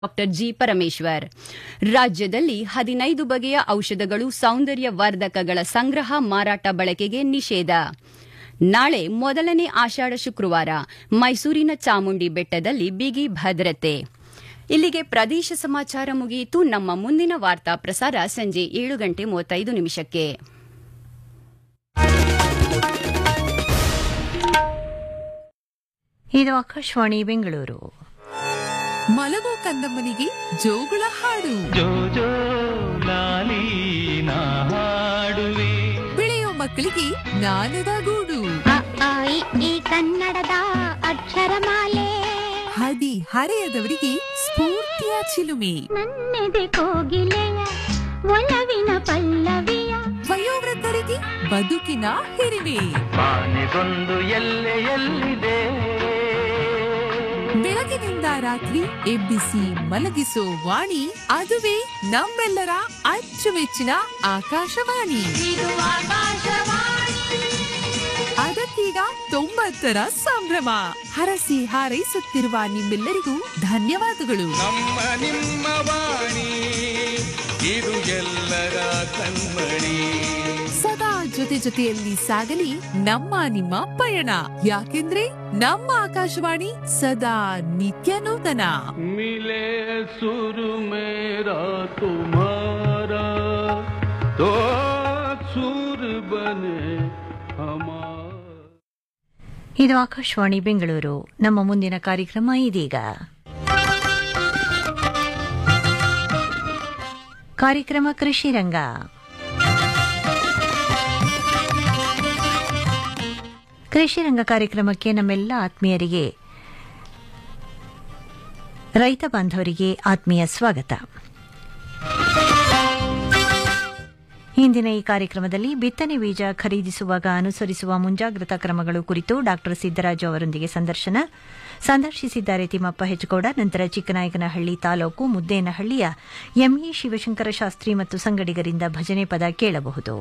Doctor G Parameshwar ರಾಜ್ಯದಲ್ಲಿ ಹದಿನೈದು ಬಗೆಯ ಔಷಧಗಳು ಸೌಂದರ್ಯ ವರ್ಧಕಗಳ ಸಂಗ್ರಹ ಮಾರಾಟ ಬಳಕೆಗೆ ನಿಷೇಧ ನಾಳೆ ಮೊದಲನೇ ಆಷಾಢ ಶುಕ್ರವಾರ ಮೈಸೂರಿನ ಚಾಮುಂಡಿ ಬೆಟ್ಟದಲ್ಲಿ ಬಿಗಿ ಭದ್ರತೆ ಇಲ್ಲಿಗೆ ಪ್ರದೇಶ ಸಮಾಚಾರ ಮುಗಿಯಿತು ನಮ್ಮ ಮುಂದಿನ ವಾರ್ತಾ ಪ್ರಸಾರ ಸಂಜೆ ಏಳು ಗಂಟೆ ಮೂವತ್ತೈದು ನಿಮಿಷಕ್ಕೆ ಇದು ಆಕಾಶವಾಣಿ ಬೆಂಗಳೂರು ಮಲಗೋ ಕಂದಮ್ಮನಿಗೆ ಜೋಗುಳ ಹಾಡು ಜೋ ಜೋ ಲಾಲಿ ನಾ ಹಾಡುವೆ ಬೆಳೆಯೋ ಮಕ್ಕಳಿಗೆ ಜ್ಞಾನದ ಗೂಡು ಅ, ಆ, ಇ, ಈ ಕನ್ನಡದ ಅಕ್ಷರಮಾಲೆ ಹದಿ ಹರೆಯದವರಿಗೆ ಸ್ಫೂರ್ತಿಯ ಚಿಲುಮೆ ನನ್ನೆದೆ ಕೋಗಿಲೆಯ ಒಲವಿನ ಪಲ್ಲವಿಯ ವಯೋವೃದ್ಧರಿಗೆ ಬದುಕಿನ ಹಿರಿಮೆ ಬಾನಿಗೊಂದು ಎಲ್ಲೆ ಎಲ್ಲಿದೆ ಬೆಳಗಿನಿಂದ ರಾತ್ರಿ ಎಬ್ಬಿಸಿ ಮಲಗಿಸೋ ವಾಣಿ ಅದುವೇ ನಮ್ಮೆಲ್ಲರ ಅಚ್ಚುಮೆಚ್ಚಿನ ಆಕಾಶವಾಣಿ ಅದಕ್ಕೀಗ ತೊಂಬತ್ತರ ಸಂಭ್ರಮ ಹರಸಿ ಹಾರೈಸುತ್ತಿರುವ ನಿಮ್ಮೆಲ್ಲರಿಗೂ ಧನ್ಯವಾದಗಳು ನಮ್ಮ ನಿಮ್ಮ ವಾಣಿ ಇದು ಎಲ್ಲರ ಕಣ್ಮಣಿ ಸದಾ ಜೊತೆ ಜೊತೆಯಲ್ಲಿ ಸಾಗಲಿ ನಮ್ಮ ನಿಮ್ಮ ಪಯಣ ಯಾಕೆಂದ್ರೆ ನಮ್ಮ ಆಕಾಶವಾಣಿ ಸದಾ ನಿತ್ಯ ನೂತನ ಮಿಲೆ ಸುರು ಮೇರಾ ತುಮಾರ ತೋ ಸುರ್ ಬನೆ ಹಮಾರ ಇದು ಆಕಾಶವಾಣಿ ಬೆಂಗಳೂರು ನಮ್ಮ ಮುಂದಿನ ಕಾರ್ಯಕ್ರಮ ಇದೀಗ ಕಾರ್ಯಕ್ರಮ ಕೃಷಿ ರಂಗ ಕೃಷಿ ರಂಗ ಕಾರ್ಯಕ್ರಮಕ್ಕೆ ನಮ್ಮೆಲ್ಲ ಆತ್ಮೀಯರಿಗೆ ರೈತ ಬಾಂಧವರಿಗೆ ಆತ್ಮೀಯ ಸ್ವಾಗತ ಇಂದಿನ ಈ ಕಾರ್ಯಕ್ರಮದಲ್ಲಿ ಬಿತ್ತನೆ ಬೀಜ ಖರೀದಿಸುವಾಗ ಅನುಸರಿಸುವ ಮುಂಜಾಗ್ರತಾ ಕ್ರಮಗಳು ಕುರಿತು ಡಾಕ್ಟರ್ ಸಿದ್ದರಾಜು ಅವರೊಂದಿಗೆ ಸಂದರ್ಶನ ಸಂದರ್ಶಿಸಿದ್ದಾರೆ ತಿಮ್ಮಪ್ಪ ಹೆಜ್ಗೌಡ ನಂತರ ಚಿಕ್ಕನಾಯಕನಹಳ್ಳಿ ತಾಲೂಕು ಮುದ್ದೇನಹಳ್ಳಿಯ ಎಂಇ ಶಿವಶಂಕರ ಶಾಸ್ತ್ರಿ ಮತ್ತು ಸಂಗಡಿಗರಿಂದ ಭಜನೆ ಪದ ಕೇಳಬಹುದು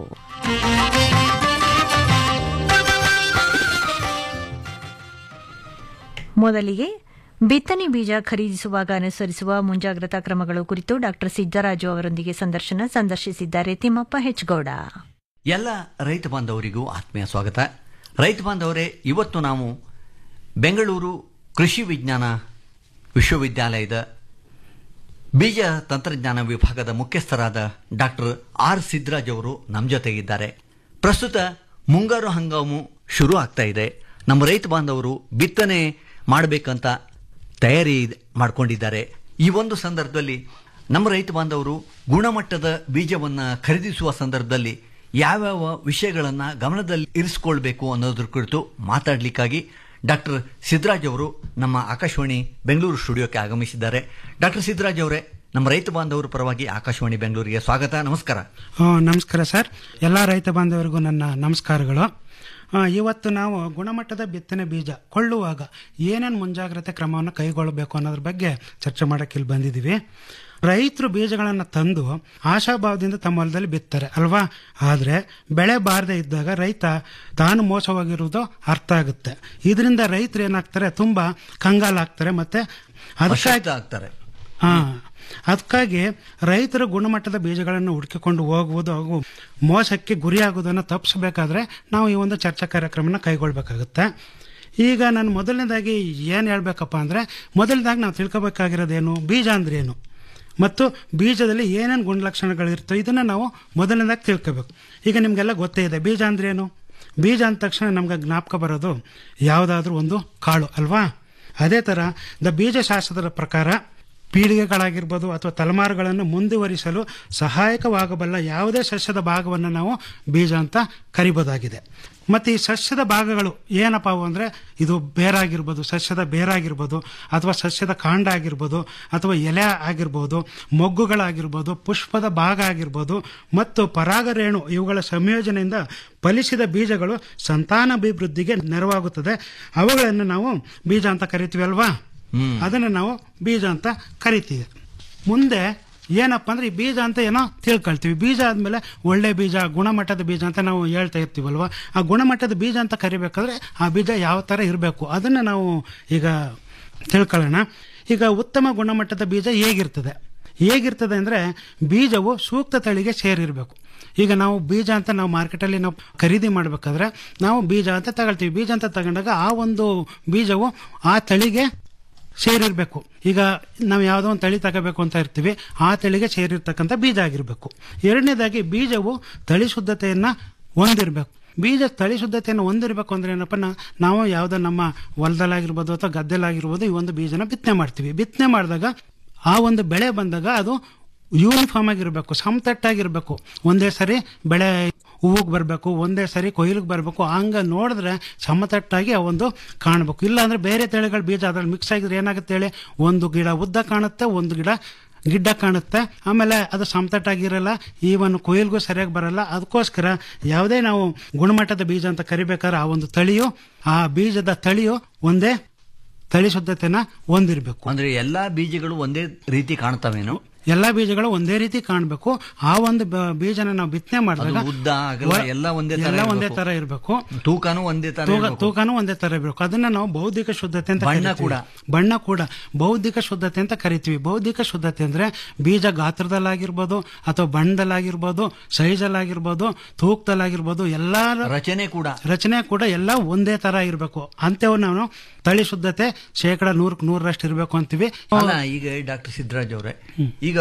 ಮೊದಲಿಗೆ ಬಿತ್ತನೆ ಬೀಜ ಖರೀದಿಸುವಾಗ ಅನುಸರಿಸುವ ಮುಂಜಾಗ್ರತಾ ಕ್ರಮಗಳು ಕುರಿತು ಡಾಕ್ಟರ್ ಸಿದ್ದರಾಜು ಅವರೊಂದಿಗೆ ಸಂದರ್ಶನ ಸಂದರ್ಶಿಸಿದ್ದಾರೆ ತಿಮ್ಮಪ್ಪ ಹೆಚ್ಗೌಡ ಎಲ್ಲ ರೈತ ಬಾಂಧವರಿಗೂ ಆತ್ಮೀಯ ಸ್ವಾಗತ ರೈತ ಬಾಂಧವರೇ ಇವತ್ತು ನಾವು ಬೆಂಗಳೂರು ಕೃಷಿ ವಿಜ್ಞಾನ ವಿಶ್ವವಿದ್ಯಾಲಯದ ಬೀಜ ತಂತ್ರಜ್ಞಾನ ವಿಭಾಗದ ಮುಖ್ಯಸ್ಥರಾದ ಡಾಕ್ಟರ್ ಆರ್ ಸಿದ್ದರಾಜ್ ಅವರು ನಮ್ಮ ಜೊತೆಗಿದ್ದಾರೆ ಪ್ರಸ್ತುತ ಮುಂಗಾರು ಹಂಗಾಮು ಶುರು ಆಗ್ತಾ ಇದೆ ನಮ್ಮ ರೈತ ಬಾಂಧವರು ಬಿತ್ತನೆ ಮಾಡಬೇಕಂತ ತಯಾರಿ ಮಾಡಿಕೊಂಡಿದ್ದಾರೆ ಈ ಒಂದು ಸಂದರ್ಭದಲ್ಲಿ ನಮ್ಮ ರೈತ ಬಾಂಧವರು ಗುಣಮಟ್ಟದ ಬೀಜವನ್ನು ಖರೀದಿಸುವ ಸಂದರ್ಭದಲ್ಲಿ ಯಾವ್ಯಾವ ವಿಷಯಗಳನ್ನು ಗಮನದಲ್ಲಿ ಇರಿಸಿಕೊಳ್ಬೇಕು ಅನ್ನೋದ್ರ ಕುರಿತು ಮಾತಾಡಲಿಕ್ಕಾಗಿ ಡಾಕ್ಟರ್ ಸಿದ್ದರಾಜ್ ಅವರು ನಮ್ಮ ಆಕಾಶವಾಣಿ ಬೆಂಗಳೂರು ಸ್ಟುಡಿಯೋಕ್ಕೆ ಆಗಮಿಸಿದ್ದಾರೆ ಡಾಕ್ಟರ್ ಸಿದ್ದರಾಜ್ ಅವರೇ ನಮ್ಮ ರೈತ ಬಾಂಧವರ ಪರವಾಗಿ ಆಕಾಶವಾಣಿ ಬೆಂಗಳೂರಿಗೆ ಸ್ವಾಗತ ನಮಸ್ಕಾರ ಆ, ನಮಸ್ಕಾರ ಸರ್ ಎಲ್ಲ ರೈತ ಬಾಂಧವರಿಗೂ ನನ್ನ ನಮಸ್ಕಾರಗಳು ಆ, ಇವತ್ತು ನಾವು ಗುಣಮಟ್ಟದ ಬಿತ್ತನೆ ಬೀಜ ಕೊಳ್ಳುವಾಗ ಏನೇನು ಮುಂಜಾಗ್ರತೆ ಕ್ರಮವನ್ನು ಕೈಗೊಳ್ಳಬೇಕು ಅನ್ನೋದ್ರ ಬಗ್ಗೆ ಚರ್ಚೆ ಮಾಡೋಕ್ಕೆ ಇಲ್ಲಿ ಬಂದಿದ್ದೀವಿ ರೈತರು ಬೀಜಗಳನ್ನು ತಂದು ಆಶಾಭಾವದಿಂದ ತಮ್ಮ ಹೊಲದಲ್ಲಿ ಬಿತ್ತಾರೆ ಅಲ್ವಾ ಆದರೆ ಬೆಳೆ ಬಾರದೇ ಇದ್ದಾಗ ರೈತ ತಾನು ಮೋಸವಾಗಿರುವುದು ಅರ್ಥ ಆಗುತ್ತೆ ಇದರಿಂದ ರೈತರು ಏನಾಗ್ತಾರೆ ತುಂಬ ಕಂಗಾಲಾಗ್ತಾರೆ ಮತ್ತೆ ಅದಕ್ಕಾಗಿ ಅಶಕ್ತ ಆಗ್ತಾರೆ ಹಾ ಅದಕ್ಕಾಗಿ ರೈತರು ಗುಣಮಟ್ಟದ ಬೀಜಗಳನ್ನು ಹುಡುಕಿಕೊಂಡು ಹೋಗುವುದು ಹಾಗೂ ಮೋಸಕ್ಕೆ ಗುರಿಯಾಗುವುದನ್ನು ತಪ್ಪಿಸಬೇಕಾದ್ರೆ ನಾವು ಈ ಒಂದು ಚರ್ಚಾ ಕಾರ್ಯಕ್ರಮನ ಕೈಗೊಳ್ಬೇಕಾಗುತ್ತೆ ಈಗ ನಾನು ಮೊದಲನೇದಾಗಿ ಏನು ಹೇಳ್ಬೇಕಪ್ಪ ಅಂದರೆ ಮೊದಲನೇದಾಗಿ ನಾವು ತಿಳ್ಕೊಬೇಕಾಗಿರೋದೇನು ಬೀಜ ಅಂದ್ರೆ ಏನು ಮತ್ತು ಬೀಜದಲ್ಲಿ ಏನೇನು ಗುಣಲಕ್ಷಣಗಳಿರ್ತವೆ ಇದನ್ನು ನಾವು ಮೊದಲನೇದಾಗಿ ತಿಳ್ಕೋಬೇಕು ಈಗ ನಿಮಗೆಲ್ಲ ಗೊತ್ತೇ ಇದೆ ಬೀಜ ಅಂದ್ರೆ ಏನು ಬೀಜ ಅಂದ ತಕ್ಷಣ ನಮ್ಗೆ ಜ್ಞಾಪಕ ಬರೋದು ಯಾವುದಾದ್ರೂ ಒಂದು ಕಾಳು ಅಲ್ವಾ ಅದೇ ಥರ ದ ಬೀಜಶಾಸ್ತ್ರದ ಪ್ರಕಾರ ಪೀಳಿಗೆಗಳಾಗಿರ್ಬೋದು ಅಥವಾ ತಲೆಮಾರುಗಳನ್ನು ಮುಂದುವರಿಸಲು ಸಹಾಯಕವಾಗಬಲ್ಲ ಯಾವುದೇ ಸಸ್ಯದ ಭಾಗವನ್ನು ನಾವು ಬೀಜ ಅಂತ ಕರಿಬೋದಾಗಿದೆ ಮತ್ತು ಈ ಸಸ್ಯದ ಭಾಗಗಳು ಏನಪ್ಪ ಅವು ಅಂದರೆ ಇದು ಬೇರಾಗಿರ್ಬೋದು ಸಸ್ಯದ ಬೇರಾಗಿರ್ಬೋದು ಅಥವಾ ಸಸ್ಯದ ಕಾಂಡ ಆಗಿರ್ಬೋದು ಅಥವಾ ಎಲೆ ಆಗಿರ್ಬೋದು ಮೊಗ್ಗುಗಳಾಗಿರ್ಬೋದು ಪುಷ್ಪದ ಭಾಗ ಆಗಿರ್ಬೋದು ಮತ್ತು ಪರಾಗರೇಣು ಇವುಗಳ ಸಂಯೋಜನೆಯಿಂದ ಫಲಿಸಿದ ಬೀಜಗಳು ಸಂತಾನಾಭಿವೃದ್ಧಿಗೆ ನೆರವಾಗುತ್ತದೆ ಅವುಗಳನ್ನು ನಾವು ಬೀಜ ಅಂತ ಕರಿತೀವಿ ಅಲ್ವಾ ಅದನ್ನು ನಾವು ಬೀಜ ಅಂತ ಕರಿತೀವಿ ಮುಂದೆ ಏನಪ್ಪ ಅಂದ್ರೆ ಈ ಬೀಜ ಅಂತ ಏನೋ ತಿಳ್ಕೊಳ್ತೀವಿ ಬೀಜ ಆದಮೇಲೆ ಒಳ್ಳೆ ಬೀಜ ಗುಣಮಟ್ಟದ ಬೀಜ ಅಂತ ನಾವು ಹೇಳ್ತಾ ಇರ್ತೀವಲ್ವ ಆ ಗುಣಮಟ್ಟದ ಬೀಜ ಅಂತ ಕರಿಬೇಕಾದ್ರೆ ಆ ಬೀಜ ಯಾವ ಥರ ಇರಬೇಕು ಅದನ್ನು ನಾವು ಈಗ ತಿಳ್ಕೊಳ್ಳೋಣ ಈಗ ಉತ್ತಮ ಗುಣಮಟ್ಟದ ಬೀಜ ಹೇಗಿರ್ತದೆ ಹೇಗಿರ್ತದೆ ಅಂದರೆ ಬೀಜವು ಸೂಕ್ತ ತಳಿಗೆ ಸೇರಿರಬೇಕು ಈಗ ನಾವು ಬೀಜ ಅಂತ ನಾವು ಮಾರ್ಕೆಟಲ್ಲಿ ನಾವು ಖರೀದಿ ಮಾಡಬೇಕಾದ್ರೆ ನಾವು ಬೀಜ ಅಂತ ತಗೊಳ್ತೀವಿ ಬೀಜ ಅಂತ ತಗೊಂಡಾಗ ಆ ಒಂದು ಬೀಜವು ಆ ತಳಿಗೆ ಸೇರಿರಬೇಕು ಈಗ ನಾವು ಯಾವುದೋ ಒಂದು ತಳಿ ತಗೋಬೇಕು ಅಂತ ಇರ್ತೀವಿ ಆ ತಳಿಗೆ ಸೇರಿರ್ತಕ್ಕಂಥ ಬೀಜ ಆಗಿರಬೇಕು ಎರಡನೇದಾಗಿ ಬೀಜವು ತಳಿ ಶುದ್ಧತೆಯನ್ನು ಹೊಂದಿರಬೇಕು ಬೀಜ ತಳಿ ಶುದ್ಧತೆಯನ್ನು ಹೊಂದಿರಬೇಕು ಅಂದ್ರೆ ಏನಪ್ಪ ನಾ- ನಾವು ಯಾವುದೋ ನಮ್ಮ ಹೊಲದಲ್ಲಾಗಿರ್ಬೋದು ಅಥವಾ ಗದ್ದೆಲಾಗಿರ್ಬೋದು ಈ ಒಂದು ಬೀಜನ ಬಿತ್ತನೆ ಮಾಡ್ತೀವಿ ಬಿತ್ತನೆ ಮಾಡಿದಾಗ ಆ ಒಂದು ಬೆಳೆ ಬಂದಾಗ ಅದು ಯೂನಿಫಾರ್ಮ್ ಆಗಿರಬೇಕು ಸಮತಟ್ಟಾಗಿರ್ಬೇಕು ಒಂದೇ ಸರಿ ಬೆಳೆ ಹೂವಿಗೆ ಬರಬೇಕು ಒಂದೇ ಸರಿ ಕೊಯ್ಲಿಗೆ ಬರಬೇಕು ಹಂಗ ನೋಡಿದ್ರೆ ಸಮತಟ್ಟಾಗಿ ಆ ಒಂದು ಕಾಣಬೇಕು ಇಲ್ಲ ಅಂದ್ರೆ ಬೇರೆ ತಳಿಗಳ ಬೀಜ ಅದ್ರಲ್ಲಿ ಮಿಕ್ಸ್ ಆಗಿದ್ರೆ ಏನಾಗುತ್ತೆ ಹೇಳಿ ಒಂದು ಗಿಡ ಉದ್ದ ಕಾಣುತ್ತೆ ಒಂದು ಗಿಡ ಗಿಡ್ಡ ಕಾಣುತ್ತೆ ಆಮೇಲೆ ಅದು ಸಮತಟ್ಟಾಗಿರಲ್ಲ ಈವನ್ ಕೊಯ್ಲಿಗೂ ಸರಿಯಾಗಿ ಬರಲ್ಲ ಅದಕ್ಕೋಸ್ಕರ ಯಾವುದೇ ನಾವು ಗುಣಮಟ್ಟದ ಬೀಜ ಅಂತ ಕರಿಬೇಕಾದ್ರೆ ಆ ಒಂದು ತಳಿಯು ಆ ಬೀಜದ ತಳಿಯು ಒಂದೇ ತಳಿ ಶುದ್ಧತೆನ ಹೊಂದಿರಬೇಕು ಅಂದ್ರೆ ಎಲ್ಲಾ ಬೀಜಗಳು ಒಂದೇ ರೀತಿ ಕಾಣ್ತಾವೇನು ಎಲ್ಲಾ ಬೀಜಗಳು ಒಂದೇ ರೀತಿ ಕಾಣಬೇಕು ಆ ಒಂದು ಬ- ಬೀಜನ ನಾವು ಬಿತ್ತನೆ ಮಾಡಿದಾಗ ಅದು ಉದ್ದ, ಅಗಲ ವ- ಎಲ್ಲ ಒಂದೇ ತರ ಎಲ್ಲ ಒಂದೇ ಇರ್ಬೇಕು. ತರ ಇರಬೇಕು ತೂಕನೂ ಒಂದೇ ತರ ತೂಕ ಇರ್ಬೇಕು. ತೂಕನೂ ಒಂದೇ ತರ ಇರಬೇಕು ಅದನ್ನ ನಾವು ಬೌದ್ಧಿಕ ಶುದ್ಧತೆ ಅಂತ ಬಣ್ಣ ಕರಿತೀವಿ. ಕೂಡ. ಬಣ್ಣ ಕೂಡ ಬೌದ್ಧಿಕ ಶುದ್ಧತೆ ಅಂತ ಕರಿತೀವಿ ಬೌದ್ಧಿಕ ಶುದ್ಧತೆ ಅಂದ್ರೆ ಬೀಜ ಗಾತ್ರದಲ್ಲಾಗಿರ್ಬೋದು ಅಥವಾ ಬಣ್ಣದಲ್ಲಾಗಿರ್ಬೋದು ಸೈಜಲ್ಲಾಗಿರ್ಬೋದು ತೂಕದಲ್ಲಾಗಿರ್ಬೋದು ಎಲ್ಲಾ ರಚನೆ ಕೂಡ ರಚನೆ ಕೂಡ ಎಲ್ಲ ಒಂದೇ ತರ ಇರಬೇಕು ಅಂತೇವ್ ನಾವು ತಳಿ ಶುದ್ಧತೆ ಶೇಕಡ ನೂರಕ್ಕೆ ನೂರರಷ್ಟು ಇರಬೇಕು ಅಂತೀವಿ ಅಲ್ಲ ಈಗ ಡಾಕ್ಟರ್ ಸಿದ್ದರಾಜ್ ಅವರೇ ಈಗ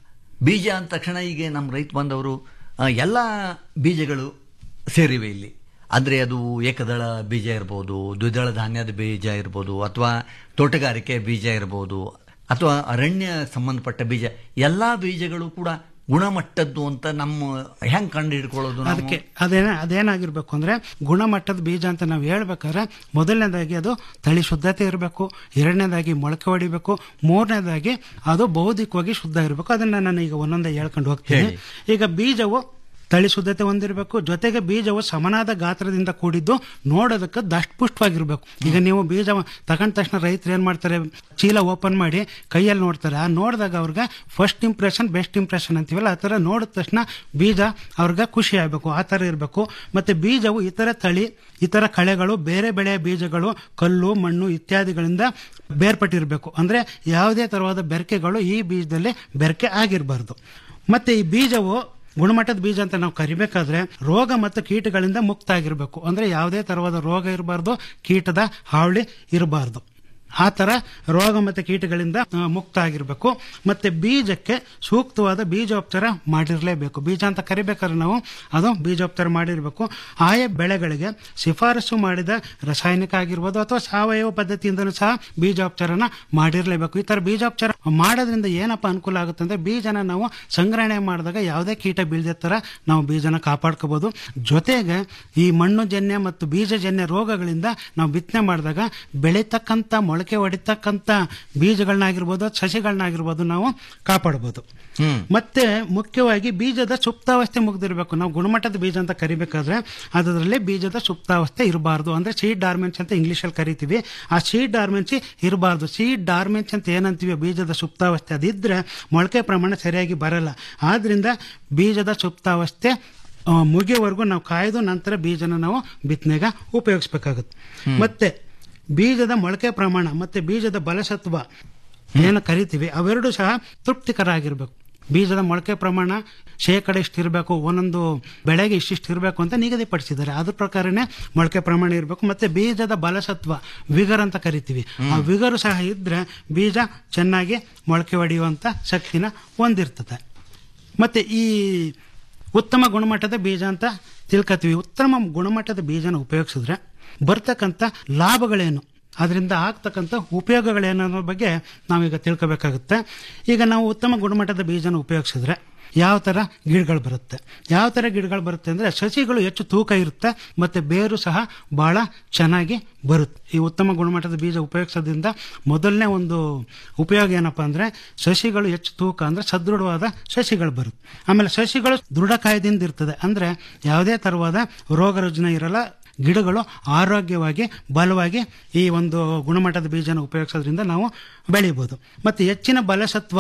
ಬೀಜ ಅಂದ ತಕ್ಷಣ ಈಗ ನಮ್ಮ ರೈತ ಬಂದವರು ಎಲ್ಲ ಬೀಜಗಳು ಸೇರಿವೆ ಇಲ್ಲಿ ಅಂದ್ರೆ ಅದು ಏಕದಳ ಬೀಜ ಇರ್ಬೋದು ದ್ವಿದಳ ಧಾನ್ಯದ ಬೀಜ ಇರ್ಬೋದು ಅಥವಾ ತೋಟಗಾರಿಕೆ ಬೀಜ ಇರ್ಬೋದು ಅಥವಾ ಅರಣ್ಯ ಸಂಬಂಧಪಟ್ಟ ಬೀಜ ಎಲ್ಲಾ ಬೀಜಗಳು ಕೂಡ ಗುಣಮಟ್ಟದ್ದು ಅಂತ ನಮ್ಮ ಹೆಂಗ್ ಕಂಡು ಹಿಡ್ಕೊಳ್ಳೋದು ನಾವು? ಅದಕ್ಕೆ ಅದೇನ ಅದೇನಾಗಿರ್ಬೇಕು ಅಂದ್ರೆ ಗುಣಮಟ್ಟದ ಬೀಜ ಅಂತ ನಾವು ಹೇಳ್ಬೇಕಾದ್ರೆ ಮೊದಲನೇದಾಗಿ ಅದು ತಳಿ ಶುದ್ಧತೆ ಇರಬೇಕು ಎರಡನೇದಾಗಿ ಮೊಳಕೆ ಹೊಡಿಬೇಕು ಮೂರನೇದಾಗಿ ಅದು ಬೌದ್ಧಿಕವಾಗಿ ಶುದ್ಧ ಇರಬೇಕು ಅದನ್ನ ನಾನು ಈಗ ಒಂದೊಂದೇ ಹೇಳ್ಕೊಂಡು ಹೋಗ್ತೀನಿ ಹೇಳಿ. ಈಗ ಬೀಜವು ತಳಿ ಶುದ್ಧತೆ ಹೊಂದಿರಬೇಕು ಜೊತೆಗೆ ಬೀಜವು ಸಮನಾದ ಗಾತ್ರದಿಂದ ಕೂಡಿದ್ದು ನೋಡೋದಕ್ಕೆ ದಷ್ಟಪುಷ್ಟವಾಗಿರ್ಬೇಕು ಈಗ ನೀವು ಬೀಜ ತಗೊಂಡ ತಕ್ಷಣ ರೈತರು ಏನ್ ಮಾಡ್ತಾರೆ ಚೀಲ ಓಪನ್ ಮಾಡಿ ಕೈಯಲ್ಲಿ ನೋಡ್ತಾರೆ ಆ ನೋಡಿದಾಗ ಅವ್ರಿಗೆ ಫಸ್ಟ್ ಇಂಪ್ರೆಷನ್ ಬೆಸ್ಟ್ ಇಂಪ್ರೆಷನ್ ಅಂತೀವಲ್ಲ ಆ ಥರ ನೋಡಿದ ತಕ್ಷಣ ಬೀಜ ಅವ್ರಿಗೆ ಖುಷಿ ಆಗಬೇಕು ಆ ಥರ ಇರಬೇಕು ಮತ್ತೆ ಬೀಜವು ಇತರ ತಳಿ ಇತರ ಕಳೆಗಳು ಬೇರೆ ಬೆಳೆಯ ಬೀಜಗಳು ಕಲ್ಲು ಮಣ್ಣು ಇತ್ಯಾದಿಗಳಿಂದ ಬೇರ್ಪಟ್ಟಿರಬೇಕು ಅಂದ್ರೆ ಯಾವುದೇ ತರವಾದ ಬೆರಕೆಗಳು ಈ ಬೀಜದಲ್ಲಿ ಬೆರಕೆ ಆಗಿರಬಾರ್ದು ಮತ್ತೆ ಈ ಬೀಜವು ಗುಣಮಟ್ಟದ ಬೀಜ ಅಂತ ನಾವು ಕರಿಬೇಕಾದ್ರೆ ರೋಗ ಮತ್ತು ಕೀಟಗಳಿಂದ ಮುಕ್ತ ಆಗಿರಬೇಕು ಅಂದ್ರೆ ಯಾವುದೇ ತರವಾದ ರೋಗ ಇರಬಾರ್ದು ಕೀಟದ ಹಾವಳಿ ಇರಬಾರ್ದು ಆ ತರ ರೋಗ ಮತ್ತು ಕೀಟಗಳಿಂದ ಆ, ಮುಕ್ತ ಆಗಿರಬೇಕು ಮತ್ತೆ ಬೀಜಕ್ಕೆ ಸೂಕ್ತವಾದ ಬೀಜೋಪಚಾರ ಮಾಡಿರಲೇಬೇಕು ಬೀಜ ಅಂತ ಕರಿಬೇಕಾದ್ರೆ ನಾವು ಅದು ಬೀಜೋಪಚಾರ ಮಾಡಿರಬೇಕು ಆಯಾ ಬೆಳೆಗಳಿಗೆ ಶಿಫಾರಸು ಮಾಡಿದ ರಾಸಾಯನಿಕ ಆಗಿರ್ಬೋದು ಅಥವಾ ಸಾವಯವ ಪದ್ಧತಿಯಿಂದಲೂ ಸಹ ಬೀಜೋಪಚಾರನ ಮಾಡಿರಲೇಬೇಕು ಈ ತರ ಬೀಜೋಪಚಾರ ಮಾಡೋದ್ರಿಂದ ಏನಪ್ಪ ಅನುಕೂಲ ಆಗುತ್ತೆ ಅಂದ್ರೆ ಬೀಜನ ನಾವು ಸಂಗ್ರಹಣೆ ಮಾಡಿದಾಗ ಯಾವುದೇ ಕೀಟ ಬೀಳದ ತರ ನಾವು ಬೀಜನ ಕಾಪಾಡ್ಕೋಬಹುದು ಜೊತೆಗೆ ಈ ಮಣ್ಣು ಜನ್ಯ ಮತ್ತು ಬೀಜಜನ್ಯ ರೋಗಗಳಿಂದ ನಾವು ಬಿತ್ತನೆ ಮಾಡಿದಾಗ ಬೆಳೀತಕ್ಕಂಥ ಮೊಳಕೆ ಹೊಡಿತಕ್ಕಂಥ ಬೀಜಗಳನ್ನಾಗಿರ್ಬೋದು ಸಸಿಗಳನ್ನಾಗಿರ್ಬೋದು ನಾವು ಕಾಪಾಡ್ಬೋದು ಮತ್ತೆ ಮುಖ್ಯವಾಗಿ ಬೀಜದ ಸುಪ್ತಾವಸ್ಥೆ ಮುಗ್ದಿರಬೇಕು ನಾವು ಗುಣಮಟ್ಟದ ಬೀಜ ಅಂತ ಕರಿಬೇಕಾದ್ರೆ ಅದರಲ್ಲಿ ಬೀಜದ ಸುಪ್ತಾವಸ್ಥೆ ಇರಬಾರ್ದು ಅಂದ್ರೆ ಸೀಡ್ ಡಾರ್ಮೆನ್ಸ್ ಅಂತ ಇಂಗ್ಲಿಷಲ್ಲಿ ಕರಿತೀವಿ ಆ ಸೀಡ್ ಡಾರ್ಮೆನ್ಸಿ ಇರಬಾರ್ದು ಸೀಡ್ ಡಾರ್ಮೆನ್ಸ್ ಅಂತ ಏನಂತೀವಿ ಬೀಜದ ಸುಪ್ತಾವಸ್ಥೆ ಅದಿದ್ರೆ ಮೊಳಕೆ ಪ್ರಮಾಣ ಸರಿಯಾಗಿ ಬರಲ್ಲ ಆದ್ರಿಂದ ಬೀಜದ ಸುಪ್ತಾವಸ್ಥೆ ಆ, ಮುಗಿಯೋವರೆಗೂ ನಾವು ಕಾಯ್ದು ನಂತರ ಬೀಜನ ನಾವು ಬಿತ್ತನೆಗೆ ಉಪಯೋಗಿಸ್ಬೇಕಾಗುತ್ತೆ ಮತ್ತೆ ಬೀಜದ ಮೊಳಕೆ ಪ್ರಮಾಣ ಮತ್ತೆ ಬೀಜದ ಬಲಸತ್ವ ಏನು ಕರಿತೀವಿ ಅವೆರಡು ಸಹ ತೃಪ್ತಿಕರ ಆಗಿರ್ಬೇಕು ಬೀಜದ ಮೊಳಕೆ ಪ್ರಮಾಣ ಶೇಕಡ ಇಷ್ಟಿರಬೇಕು ಒಂದೊಂದು ಬೆಳೆಗೆ ಇಷ್ಟಿಷ್ಟು ಇರಬೇಕು ಅಂತ ನಿಗದಿಪಡಿಸಿದ್ದಾರೆ ಅದ್ರ ಪ್ರಕಾರನೇ ಮೊಳಕೆ ಪ್ರಮಾಣ ಇರಬೇಕು ಮತ್ತೆ ಬೀಜದ ಬಲಸತ್ವ ವಿಗರ್ ಅಂತ ಕರಿತೀವಿ ಆ ವಿಗರು ಸಹ ಇದ್ರೆ ಬೀಜ ಚೆನ್ನಾಗಿ ಮೊಳಕೆ ಹೊಡೆಯುವಂತ ಶಕ್ತಿನ ಹೊಂದಿರ್ತದೆ ಮತ್ತೆ ಈ ಉತ್ತಮ ಗುಣಮಟ್ಟದ ಬೀಜ ಅಂತ ತಿಳ್ಕೊತೀವಿ ಉತ್ತಮ ಗುಣಮಟ್ಟದ ಬೀಜನ ಉಪಯೋಗಿಸಿದ್ರೆ ಬರ್ತಕ್ಕಂಥ ಲಾಭಗಳೇನು ಅದರಿಂದ ಆಗ್ತಕ್ಕಂಥ ಉಪಯೋಗಗಳೇನು ಅನ್ನೋ ಬಗ್ಗೆ ನಾವೀಗ ತಿಳ್ಕೊಬೇಕಾಗುತ್ತೆ ಈಗ ನಾವು ಉತ್ತಮ ಗುಣಮಟ್ಟದ ಬೀಜನ ಉಪಯೋಗಿಸಿದ್ರೆ ಯಾವ ಥರ ಗಿಡಗಳು ಬರುತ್ತೆ ಯಾವ ಥರ ಗಿಡಗಳು ಬರುತ್ತೆ ಅಂದರೆ ಸಸಿಗಳು ಹೆಚ್ಚು ತೂಕ ಇರುತ್ತೆ ಮತ್ತು ಬೇರು ಸಹ ಭಾಳ ಚೆನ್ನಾಗಿ ಬರುತ್ತೆ ಈ ಉತ್ತಮ ಗುಣಮಟ್ಟದ ಬೀಜ ಉಪಯೋಗಿಸೋದ್ರಿಂದ ಮೊದಲನೇ ಒಂದು ಉಪಯೋಗ ಏನಪ್ಪ ಅಂದರೆ ಸಸಿಗಳು ಹೆಚ್ಚು ತೂಕ ಅಂದರೆ ಸದೃಢವಾದ ಸಸಿಗಳು ಬರುತ್ತೆ ಆಮೇಲೆ ಸಸಿಗಳು ದೃಢಕಾಯದಿಂದ ಇರ್ತದೆ ಅಂದರೆ ಯಾವುದೇ ಥರವಾದ ರೋಗ ರುಜಿನ ಇರಲ್ಲ ಗಿಡಗಳು ಆರೋಗ್ಯವಾಗಿ ಬಲವಾಗಿ ಈ ಒಂದು ಗುಣಮಟ್ಟದ ಬೀಜನ ಉಪಯೋಗಿಸೋದ್ರಿಂದ ನಾವು ಬೆಳಿಬೋದು ಮತ್ತು ಹೆಚ್ಚಿನ ಬಲಸತ್ವ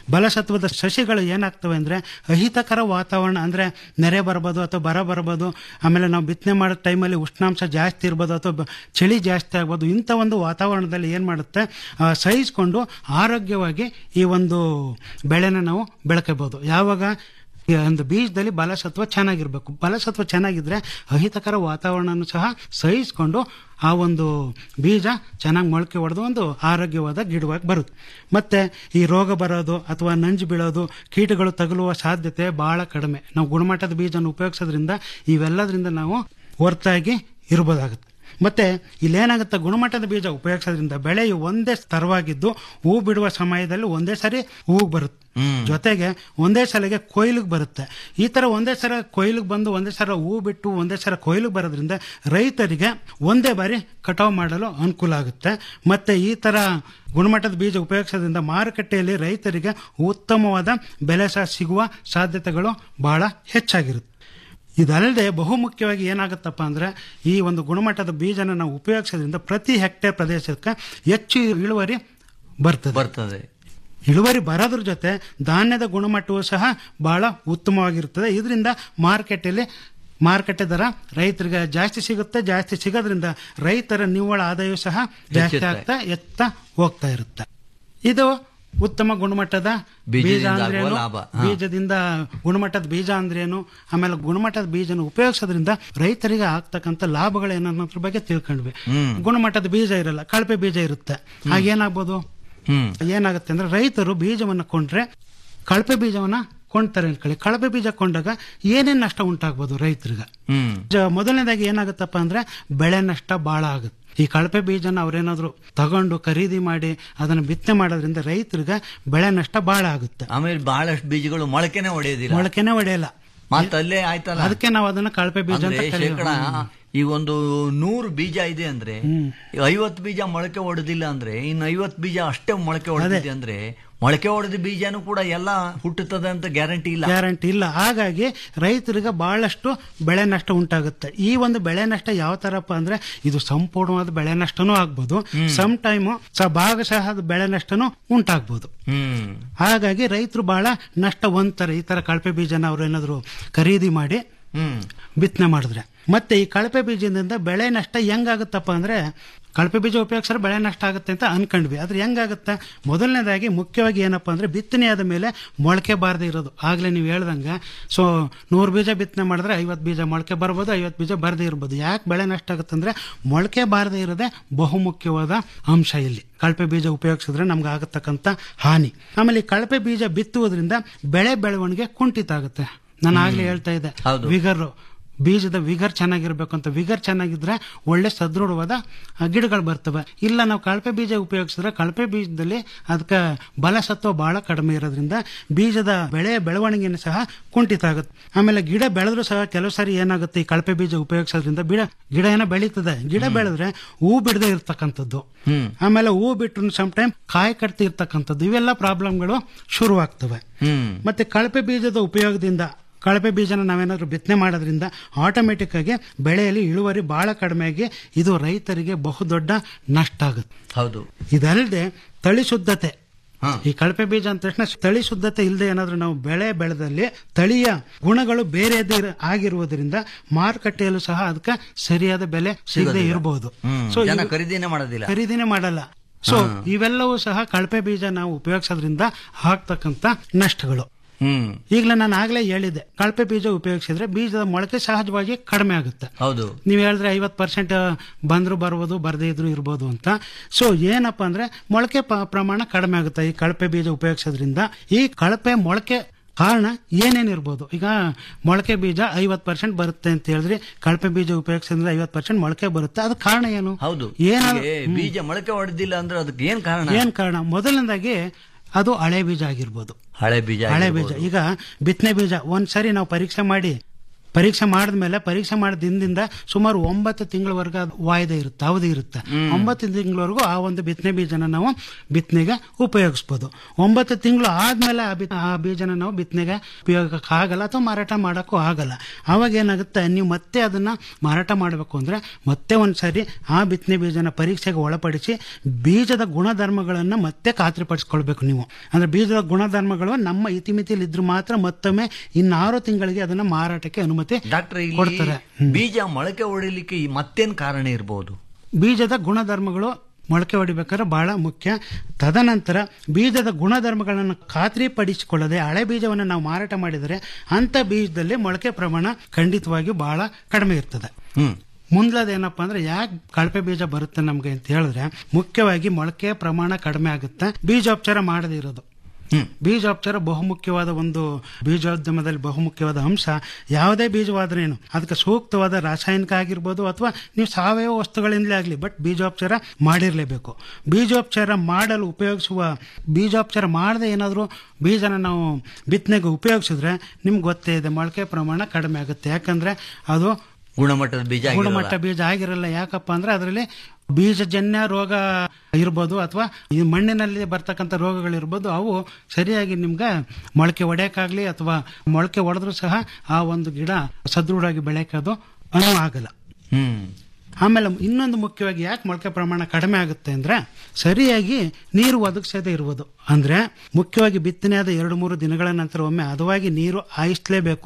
ಬಲಸತ್ವದ ಸಸಿಗಳು ಏನಾಗ್ತವೆ ಅಂದ್ರೆ ಅಹಿತಕರ ವಾತಾವರಣ ಅಂದ್ರೆ ನೆರೆ ಬರ್ಬೋದು ಅಥವಾ ಬರ ಬರ್ಬೋದು ಆಮೇಲೆ ನಾವು ಬಿತ್ತನೆ ಮಾಡೋ ಟೈಮಲ್ಲಿ ಉಷ್ಣಾಂಶ ಜಾಸ್ತಿ ಇರ್ಬೋದು ಅಥವಾ ಬ- ಚಳಿ ಜಾಸ್ತಿ ಆಗ್ಬೋದು ಇಂಥ ಒಂದು ವಾತಾವರಣದಲ್ಲಿ ಏನು ಮಾಡುತ್ತೆ ಆ, ಸಹಿಸ್ಕೊಂಡು ಆರೋಗ್ಯವಾಗಿ ಈ ಒಂದು ಬೆಳೆನ ನಾವು ಬೆಳಕಬಹುದು ಯಾವಾಗ ಈ ಒಂದು ಬೀಜದಲ್ಲಿ ಬಲಸತ್ವ ಚೆನ್ನಾಗಿರ್ಬೇಕು ಬಲಸತ್ವ ಚೆನ್ನಾಗಿದ್ರೆ ಅಹಿತಕರ ವಾತಾವರಣನೂ ಸಹ ಸಹಿಸ್ಕೊಂಡು ಆ ಒಂದು ಬೀಜ ಚೆನ್ನಾಗಿ ಮೊಳಕೆ ಹೊಡೆದು ಒಂದು ಆರೋಗ್ಯವಾದ ಗಿಡವಾಗಿ ಬರುತ್ತೆ ಮತ್ತೆ ಈ ರೋಗ ಬರೋದು ಅಥವಾ ನಂಜು ಬೀಳೋದು ಕೀಟಗಳು ತಗುಲುವ ಸಾಧ್ಯತೆ ಬಹಳ ಕಡಿಮೆ ನಾವು ಗುಣಮಟ್ಟದ ಬೀಜನ ಉಪಯೋಗಿಸೋದ್ರಿಂದ ಇವೆಲ್ಲದರಿಂದ ನಾವು ಹೊರತಾಗಿ ಇರ್ಬೋದಾಗುತ್ತೆ ಮತ್ತೆ ಇಲ್ಲೇನಾಗುತ್ತೆ ಗುಣಮಟ್ಟದ ಬೀಜ ಉಪಯೋಗಿಸೋದ್ರಿಂದ ಬೆಳೆಯು ಒಂದೇ ಸ್ತರವಾಗಿದ್ದು ಹೂ ಬಿಡುವ ಸಮಯದಲ್ಲಿ ಒಂದೇ ಸರಿ ಹೂವು ಬರುತ್ತೆ ಜೊತೆಗೆ ಒಂದೇ ಸಲಿಗೆ ಕೊಯ್ಲಿಗೆ ಬರುತ್ತೆ ಈ ತರ ಒಂದೇ ಸಲ ಕೊಯ್ಲಿಗೆ ಬಂದು ಒಂದೇ ಸಲ ಹೂ ಬಿಟ್ಟು ಒಂದೇ ಸಲ ಕೊಯ್ಲಿಗೆ ಬರೋದ್ರಿಂದ ರೈತರಿಗೆ ಒಂದೇ ಬಾರಿ ಕಟಾವು ಮಾಡಲು ಅನುಕೂಲ ಆಗುತ್ತೆ ಮತ್ತೆ ಈ ತರ ಗುಣಮಟ್ಟದ ಬೀಜ ಉಪಯೋಗಿಸೋದ್ರಿಂದ ಮಾರುಕಟ್ಟೆಯಲ್ಲಿ ರೈತರಿಗೆ ಉತ್ತಮವಾದ ಬೆಲೆ ಸಹ ಸಿಗುವ ಸಾಧ್ಯತೆಗಳು ಬಹಳ ಹೆಚ್ಚಾಗಿರುತ್ತೆ ಇದಲ್ಲದೆ ಬಹುಮುಖ್ಯವಾಗಿ ಏನಾಗುತ್ತಪ್ಪ ಅಂದ್ರೆ ಈ ಒಂದು ಗುಣಮಟ್ಟದ ಬೀಜನ ನಾವು ಉಪಯೋಗಿಸೋದ್ರಿಂದ ಪ್ರತಿ ಹೆಕ್ಟೇರ್ ಪ್ರದೇಶಕ್ಕೆ ಹೆಚ್ಚು ಇಳುವರಿ ಬರ್ತದೆ ಬರ್ತದೆ ಇಳುವರಿ ಬರೋದ್ರ ಜೊತೆ ಧಾನ್ಯದ ಗುಣಮಟ್ಟವೂ ಸಹ ಬಹಳ ಉತ್ತಮವಾಗಿರುತ್ತದೆ ಇದರಿಂದ ಮಾರ್ಕೆಟಲ್ಲಿ ಮಾರುಕಟ್ಟೆ ದರ ರೈತರಿಗೆ ಜಾಸ್ತಿ ಸಿಗುತ್ತೆ ಜಾಸ್ತಿ ಸಿಗೋದ್ರಿಂದ ರೈತರ ನಿವ್ವಳ ಆದಾಯವೂ ಸಹ ಜಾಸ್ತಿ ಹೆಚ್ಚುತ್ತೆ. ಆಗ್ತಾ ಎತ್ತ ಹೋಗ್ತಾ ಇರುತ್ತೆ ಇದು ಉತ್ತಮ ಗುಣಮಟ್ಟದ ಬೀಜ ಬೀಜದಿಂದ ಆಗುವ ಅಂದ್ರೇನು ಲಾಭ. ಹಾ. ಬೀಜದಿಂದ ಗುಣಮಟ್ಟದ ಬೀಜ ಅಂದ್ರೇನು ಆಮೇಲೆ ಗುಣಮಟ್ಟದ ಬೀಜನ ಉಪಯೋಗಿಸೋದ್ರಿಂದ ರೈತರಿಗೆ ಆಗ್ತಕ್ಕಂಥ ಲಾಭಗಳೇನು ಅನ್ನೋದ್ರ ಬಗ್ಗೆ ತಿಳ್ಕೊಂಡ್ವಿ ಹ್ಮ್. ಗುಣಮಟ್ಟದ ಬೀಜ ಇರಲ್ಲ ಕಳಪೆ ಬೀಜ ಇರುತ್ತೆ ಆಗೇನಾಗ್ಬೋದು ಹ್ಮ್ ಏನಾಗುತ್ತೆ ಅಂದ್ರೆ ರೈತರು ಬೀಜವನ್ನ ಕೊಂಡ್ರೆ ಕಳಪೆ ಬೀಜವನ್ನ ಕೊಂಡ್ತಾರೆ ಅನ್ಕೊಳ್ಳಿ ಕಳಪೆ ಬೀಜ ಕೊಂಡಾಗ ಏನೇನ್ ನಷ್ಟ ಉಂಟಾಗ್ಬೋದು ರೈತರಿಗೆ ಹ್ಮ್ ಜ- ಮೊದಲನೇದಾಗಿ ಏನಾಗುತ್ತಪ್ಪ ಅಂದ್ರೆ ಬೆಳೆ ನಷ್ಟ ಬಹಳ ಆಗುತ್ತೆ ಈ ಕಳಪೆ ಬೀಜನ ಅವ್ರೇನಾದ್ರು ತಗೊಂಡು ಖರೀದಿ ಮಾಡಿ ಅದನ್ನ ಬಿತ್ತನೆ ಮಾಡೋದ್ರಿಂದ ರೈತರಿಗೆ ಬೆಳೆ ನಷ್ಟ ಬಹಳ ಆಗುತ್ತೆ ಆಮೇಲೆ ಬಹಳಷ್ಟು ಬೀಜಗಳು ಮೊಳಕೆನೆ ಹೊಡೆಯೋದಿಲ್ಲ ಮೊಳಕೆನೆ ಹೊಡೆಯಲ್ಲ ಮತ್ತೆ ಅಲ್ಲೇ ಆಯ್ತಲ್ಲ ಅದಕ್ಕೆ ನಾವು ಅದನ್ನ ಕಳಪೆ ಬೀಜ ಅಂತ ಅಂದ್ರೆ ಕರೆಯೋದು. ಶೇಕಡ ಈ ಒಂದು ನೂರು ಬೀಜ ಇದೆ ಅಂದ್ರೆ ಐವತ್ತು ಬೀಜ ಮೊಳಕೆ ಹೊಡೆದಿಲ್ಲ ಅಂದ್ರೆ ಇನ್ನು ಐವತ್ತು ಬೀಜ ಅಷ್ಟೇ ಮೊಳಕೆ ಹೊಡೆದಿದೆ ಅಂದ್ರೆ ಮೊಳಕೆ ಹೊಡೆದ ಬೀಜನೂ ಕೂಡ ಎಲ್ಲ ಹುಟ್ಟುತ್ತದೆ ಅಂತ ಗ್ಯಾರಂಟಿ ಇಲ್ಲ ಗ್ಯಾರಂಟಿ ಇಲ್ಲ ಹಾಗಾಗಿ ರೈತರಿಗೆ ಬಹಳಷ್ಟು ಬೆಳೆ ನಷ್ಟ ಉಂಟಾಗುತ್ತೆ ಈ ಒಂದು ಬೆಳೆ ನಷ್ಟ ಯಾವ ತರಪ್ಪ ಅಂದ್ರೆ ಇದು ಸಂಪೂರ್ಣವಾದ ಬೆಳೆ ನಷ್ಟನೂ ಆಗ್ಬೋದು ಸಮ್ ಟೈಮು ಭಾಗಶಃ ಅದು ಬೆಳೆ ನಷ್ಟನೂ ಉಂಟಾಗ್ಬೋದು ಹ್ಮ್ ಹಾಗಾಗಿ ರೈತರು ಬಹಳ ನಷ್ಟ ಹೊಂದ್ತಾರೆ ಈ ತರ ಕಳಪೆ ಬೀಜನ ಅವ್ರು ಏನಾದ್ರು ಖರೀದಿ ಮಾಡಿ ಹ್ಮ್ ಬಿತ್ತನೆ ಮಾಡಿದ್ರೆ ಮತ್ತೆ ಈ ಕಳಪೆ ಬೀಜದಿಂದ ಬೆಳೆ ನಷ್ಟ ಹೆಂಗಾಗುತ್ತಪ್ಪ ಅಂದ್ರೆ ಕಳಪೆ ಬೀಜ ಉಪಯೋಗಿಸಿದ್ರೆ ಬೆಳೆ ನಷ್ಟ ಆಗುತ್ತೆ ಅಂತ ಅನ್ಕೊಂಡ್ವಿ ಆದ್ರೆ ಹೆಂಗಾಗುತ್ತೆ ಮೊದಲನೇದಾಗಿ ಮುಖ್ಯವಾಗಿ ಏನಪ್ಪಾ ಅಂದ್ರೆ ಬಿತ್ತನೆ ಆದ ಮೇಲೆ ಮೊಳಕೆ ಬಾರದೆ ಇರೋದು ಆಗ್ಲೇ ನೀವು ಹೇಳ್ದಂಗ ಸೊ ನೂರು ಬೀಜ ಬಿತ್ತನೆ ಮಾಡಿದ್ರೆ ಐವತ್ತು ಬೀಜ ಮೊಳಕೆ ಬರ್ಬೋದು ಐವತ್ತು ಬೀಜ ಬರದೇ ಇರ್ಬೋದು ಯಾಕೆ ಬೆಳೆ ನಷ್ಟ ಆಗುತ್ತೆ ಅಂದ್ರೆ ಮೊಳಕೆ ಬಾರದೆ ಇರೋದೇ ಬಹುಮುಖ್ಯವಾದ ಅಂಶ ಇಲ್ಲಿ ಕಳಪೆ ಬೀಜ ಉಪಯೋಗಿಸಿದ್ರೆ ನಮ್ಗೆ ಆಗತಕ್ಕಂಥ ಹಾನಿ ಆಮೇಲೆ ಈ ಕಳಪೆ ಬೀಜ ಬಿತ್ತುವುದರಿಂದ ಬೆಳೆ ಬೆಳವಣಿಗೆ ಕುಂಠಿತ ಆಗುತ್ತೆ ನಾನು ಆಗ್ಲೇ ಹೇಳ್ತಾ ಇದ್ದೆ ಹೌದು. ವಿಗರ್ ಬೀಜದ ವಿಗರ್ ಚೆನ್ನಾಗಿರ್ಬೇಕು ಅಂತ ವಿಗರ್ ಚೆನ್ನಾಗಿದ್ರೆ ಒಳ್ಳೆ ಸದೃಢವಾದ ಆ, ಗಿಡಗಳು ಬರ್ತವೆ ಇಲ್ಲ ನಾವು ಕಳಪೆ ಬೀಜ ಉಪಯೋಗಿಸಿದ್ರೆ ಕಳಪೆ ಬೀಜದಲ್ಲಿ ಅದಕ್ಕೆ ಬಲಸತ್ವ ಬಹಳ ಕಡಿಮೆ ಇರೋದ್ರಿಂದ ಬೀಜದ ಬೆಳೆ ಬೆಳವಣಿಗೆನೂ ಸಹ ಕುಂಠಿತ ಆಗುತ್ತೆ ಆಮೇಲೆ ಗಿಡ ಬೆಳೆದ್ರು ಸಹ ಕೆಲವು ಸಾರಿ ಏನಾಗುತ್ತೆ ಈ ಕಳಪೆ ಬೀಜ ಉಪಯೋಗಿಸೋದ್ರಿಂದ ಬಿಡ ಗಿಡ ಏನೋ ಬೆಳೀತದೆ ಗಿಡ ಬೆಳೆದ್ರೆ ಹೂ ಬಿಡದೆ ಇರ್ತಕ್ಕಂಥದ್ದು ಹ್ಮ್ ಆಮೇಲೆ ಹೂ ಬಿಟ್ಟು ಸಮ್ ಟೈಮ್ ಕಾಯಿ ಕಟ್ತಿ ಇರ್ತಕ್ಕಂಥದ್ದು ಇವೆಲ್ಲ ಪ್ರಾಬ್ಲಮ್ಗಳು ಶುರುವಾಗ್ತವೆ ಹ್ಮ್ ಮತ್ತೆ ಕಳಪೆ ಬೀಜದ ಉಪಯೋಗದಿಂದ ಕಳಪೆ ಬೀಜನ ನಾವೇನಾದ್ರೂ ಬಿತ್ತನೆ ಮಾಡೋದ್ರಿಂದ ಆಟೋಮೆಟಿಕ್ ಆಗಿ ಬೆಳೆಯಲ್ಲಿ ಇಳುವರಿ ಬಹಳ ಕಡಿಮೆಯಾಗಿ ಇದು ರೈತರಿಗೆ ಬಹುದೊಡ್ಡ ನಷ್ಟ ಆಗುತ್ತೆ ಹೌದು ಇದಲ್ಲದೆ ತಳಿ ಶುದ್ಧತೆ ಹಾ. ಈ ಕಳಪೆ ಬೀಜ ಅಂದ ತಕ್ಷಣ ತಳಿ ಶುದ್ಧತೆ ಇಲ್ಲದೆ ಏನಾದ್ರೂ ನಾವು ಬೆಳೆ ಬೆಳೆದಲ್ಲಿ ತಳಿಯ ಗುಣಗಳು ಬೇರೆದೇ ಇರ- ಆಗಿರುವುದರಿಂದ ಮಾರುಕಟ್ಟೆಯಲ್ಲೂ ಸಹ ಅದಕ್ಕೆ ಸರಿಯಾದ ಬೆಲೆ ಸಿಗದೆ ಇರಬಹುದು ಹ್ಮ್ ಸೊ ಜನ ಖರೀದಿನೇ ಮಾಡೋದಿಲ್ಲ ಖರೀದಿನೇ ಮಾಡಲ್ಲ ಸೊ ಇವೆಲ್ಲವೂ ಸಹ ಕಳಪೆ ಬೀಜ ನಾವು ಉಪಯೋಗಿಸೋದ್ರಿಂದ ಆಗ್ತಕ್ಕಂತ ನಷ್ಟಗಳು ಹ್ಮ್ ಈಗಲೇ ನಾನು ಆಗ್ಲೇ ಹೇಳಿದ್ದೆ ಕಳಪೆ ಬೀಜ ಉಪಯೋಗಿಸಿದ್ರೆ ಬೀಜದ ಮೊಳಕೆ ಸಹಜವಾಗಿ ಕಡಿಮೆ ಆಗುತ್ತೆ ಹೌದು ನೀವು ಹೇಳಿದ್ರೆ ಐವತ್ತು ಪರ್ಸೆಂಟ್ ಬಂದ್ರು ಬರ್ಬೋದು ಬರದೇ ಇದ್ರು ಇರ್ಬೋದು ಅಂತ ಸೊ ಏನಪ್ಪಾ ಅಂದ್ರೆ ಮೊಳಕೆ ಪ- ಪ್ರಮಾಣ ಕಡಿಮೆ ಆಗುತ್ತೆ ಈ ಕಳಪೆ ಬೀಜ ಉಪಯೋಗಿಸೋದ್ರಿಂದ ಈ ಕಳಪೆ ಮೊಳಕೆ ಕಾರಣ ಏನೇನಿರ್ಬೋದು ಈಗ ಮೊಳಕೆ ಬೀಜ ಐವತ್ತು ಪರ್ಸೆಂಟ್ ಬರುತ್ತೆ ಅಂತ ಹೇಳಿದ್ರೆ ಕಳಪೆ ಬೀಜ ಉಪಯೋಗಿಸೋದ್ರಿಂದ ಐವತ್ತು ಪರ್ಸೆಂಟ್ ಮೊಳಕೆ ಬರುತ್ತೆ ಅದು ಕಾರಣ ಏನು ಹೌದು ಏನಾದ್ರು ಹೀಗೆ ಬೀಜ ಮೊಳಕೆ ಹೊಡೆದಿಲ್ಲ ಅಂದ್ರೆ ಅದಕ್ಕೆ ಏನ್ ಕಾರಣ ಏನ್ ಕಾರಣ ಮೊದಲನೇದಾಗಿ ಅದು ಹಳೆ ಬೀಜ ಆಗಿರ್ಬೋದು ಹಳೆ ಬೀಜ ಹಳೆ ಆಗಿರ್ಬೋದು. ಬೀಜ ಈಗ ಬಿತ್ತನೆ ಬೀಜ ಒಂದ್ಸರಿ ನಾವು ಪರೀಕ್ಷೆ ಮಾಡಿ ಪರೀಕ್ಷೆ ಮಾಡಿದ್ಮೇಲೆ ಪರೀಕ್ಷೆ ಮಾಡಿದ ದಿನದಿಂದ ಸುಮಾರು ಒಂಬತ್ತು ತಿಂಗಳವರೆಗೆ ಅದು ವಾಯ್ದೆ ಇರುತ್ತೆ ಅವಧಿ ಇರುತ್ತೆ ಒಂಬತ್ತು ತಿಂಗಳವರೆಗೂ ಆ ಒಂದು ಬಿತ್ತನೆ ಬೀಜನ ನಾವು ಬಿತ್ತನೆಗೆ ಉಪಯೋಗಿಸ್ಬೋದು ಒಂಬತ್ತು ತಿಂಗಳು ಆದ್ಮೇಲೆ ಆ ಬಿತ್- ಆ ಬೀಜನ ನಾವು ಬಿತ್ತನೆಗೆ ಉಪಯೋಗಕ್ಕೆ ಆಗಲ್ಲ ಅಥವಾ ಮಾರಾಟ ಮಾಡೋಕ್ಕೂ ಆಗಲ್ಲ ಅವಾಗ ಏನಾಗುತ್ತೆ ನೀವು ಮತ್ತೆ ಅದನ್ನ ಮಾರಾಟ ಮಾಡಬೇಕು ಅಂದ್ರೆ ಮತ್ತೆ ಒಂದ್ಸರಿ ಆ ಬಿತ್ತನೆ ಬೀಜನ ಪರೀಕ್ಷೆಗೆ ಒಳಪಡಿಸಿ ಬೀಜದ ಗುಣಧರ್ಮಗಳನ್ನು ಮತ್ತೆ ಖಾತ್ರಿಪಡಿಸ್ಕೊಳ್ಬೇಕು ನೀವು ಅಂದ್ರೆ ಬೀಜದ ಗುಣಧರ್ಮಗಳು ನಮ್ಮ ಇತಿಮಿತಿಯಲ್ಲಿ ಇದ್ರು ಮಾತ್ರ ಮತ್ತೊಮ್ಮೆ ಇನ್ನಾರು ತಿಂಗಳಿಗೆ ಅದನ್ನ ಮಾರಾಟಕ್ಕೆ ಅನುಮತಿ ಡಾಕ್ಟರ್ ಕೊಡ್ತಾರೆ ಇಲ್ಲಿ ಬೀಜ ಮೊಳಕೆ ಹೊಡಿಲಿಕ್ಕೆ ಈ ಮತ್ತೇನ್ ಕಾರಣ ಇರಬಹುದು ಬೀಜದ ಗುಣಧರ್ಮಗಳು ಮೊಳಕೆ ಹೊಡಿಬೇಕಾದ್ರೆ ಬಹಳ ಮುಖ್ಯ ತದನಂತರ ಬೀಜದ ಗುಣಧರ್ಮಗಳನ್ನು ಖಾತ್ರಿಪಡಿಸಿಕೊಳ್ಳದೆ ಹಳೆ ಬೀಜವನ್ನು ನಾವು ಮಾರಾಟ ಮಾಡಿದರೆ ಅಂತ ಬೀಜದಲ್ಲಿ ಮೊಳಕೆ ಪ್ರಮಾಣ ಖಂಡಿತವಾಗಿ ಬಹಳ ಕಡಿಮೆ ಇರ್ತದೆ ಹ್ಮ್ ಮುಂದ್ಲದೇನಪ್ಪ ಅಂದ್ರೆ ಯಾಕೆ ಕಳಪೆ ಬೀಜ ಬರುತ್ತೆ ನಮ್ಗೆ ಅಂತ ಹೇಳಿದ್ರೆ ಮುಖ್ಯವಾಗಿ ಮೊಳಕೆ ಪ್ರಮಾಣ ಕಡಿಮೆ ಆಗುತ್ತೆ ಬೀಜೋಪಚಾರ ಮಾಡದೇ ಇರೋದು ಹ್ಮ್. ಬೀಜೋಪಚಾರ ಬಹುಮುಖ್ಯವಾದ ಒಂದು ಬೀಜೋದ್ಯಮದಲ್ಲಿ ಬಹುಮುಖ್ಯವಾದ ಅಂಶ ಯಾವುದೇ ಬೀಜವಾದ್ರೇನು ಅದಕ್ಕೆ ಸೂಕ್ತವಾದ ರಾಸಾಯನಿಕ ಆಗಿರ್ಬೋದು ಅಥವಾ ನೀವು ಸಾವಯವ ವಸ್ತುಗಳಿಂದಲೇ ಆಗಲಿ ಬಟ್ ಬೀಜೋಪಚಾರ ಮಾಡಿರಲೇಬೇಕು ಬೀಜೋಪಚಾರ ಮಾಡಲು ಉಪಯೋಗಿಸುವ ಬೀಜೋಪಚಾರ ಮಾಡದೆ ಏನಾದರೂ ಬೀಜನ ನಾವು ಬಿತ್ತನೆಗೆ ಉಪಯೋಗಿಸಿದ್ರೆ ನಿಮ್ಗೆ ಗೊತ್ತೇ ಇದೆ ಮೊಳಕೆ ಪ್ರಮಾಣ ಕಡಿಮೆ ಆಗುತ್ತೆ ಯಾಕಂದ್ರೆ ಅದು ಗುಣಮಟ್ಟದ ಬೀಜ ಆಗಿರಲ್ಲ. ಗುಣಮಟ್ಟ ಬೀಜ ಆಗಿರಲ್ಲ ಯಾಕಪ್ಪ ಅಂದ್ರೆ ಅದರಲ್ಲಿ ಬೀಜಜನ್ಯ ರೋಗ ಇರ್ಬೋದು ಅಥವಾ ಈ ಮಣ್ಣಿನಲ್ಲಿ ಬರ್ತಕ್ಕಂಥ ರೋಗಗಳಿರ್ಬೋದು ಅವು ಸರಿಯಾಗಿ ನಿಮ್ಗೆ ಮೊಳಕೆ ಒಡೆಯಕ್ಕಾಗ್ಲಿ ಅಥವಾ ಮೊಳಕೆ ಒಡೆದ್ರೂ ಸಹ ಆ ಒಂದು ಗಿಡ ಸದೃಢವಾಗಿ ಬೆಳೆಯೋದು ಅನುವು ಆಗಲ್ಲ ಹ್ಮ್ ಆಮೇಲೆ ಇನ್ನೊಂದು ಮುಖ್ಯವಾಗಿ ಯಾಕೆ ಮೊಳಕೆ ಪ್ರಮಾಣ ಕಡಿಮೆ ಆಗುತ್ತೆ ಅಂದ್ರೆ ಸರಿಯಾಗಿ ನೀರು ಒದಗಿಸದೇ ಇರುವುದು ಅಂದ್ರೆ ಮುಖ್ಯವಾಗಿ ಬಿತ್ತನೆಯಾದ ಎರಡು ಮೂರು ದಿನಗಳ ನಂತರ ಒಮ್ಮೆ ಹದವಾಗಿ ನೀರು ಹಾಯಿಸ್ಲೇಬೇಕು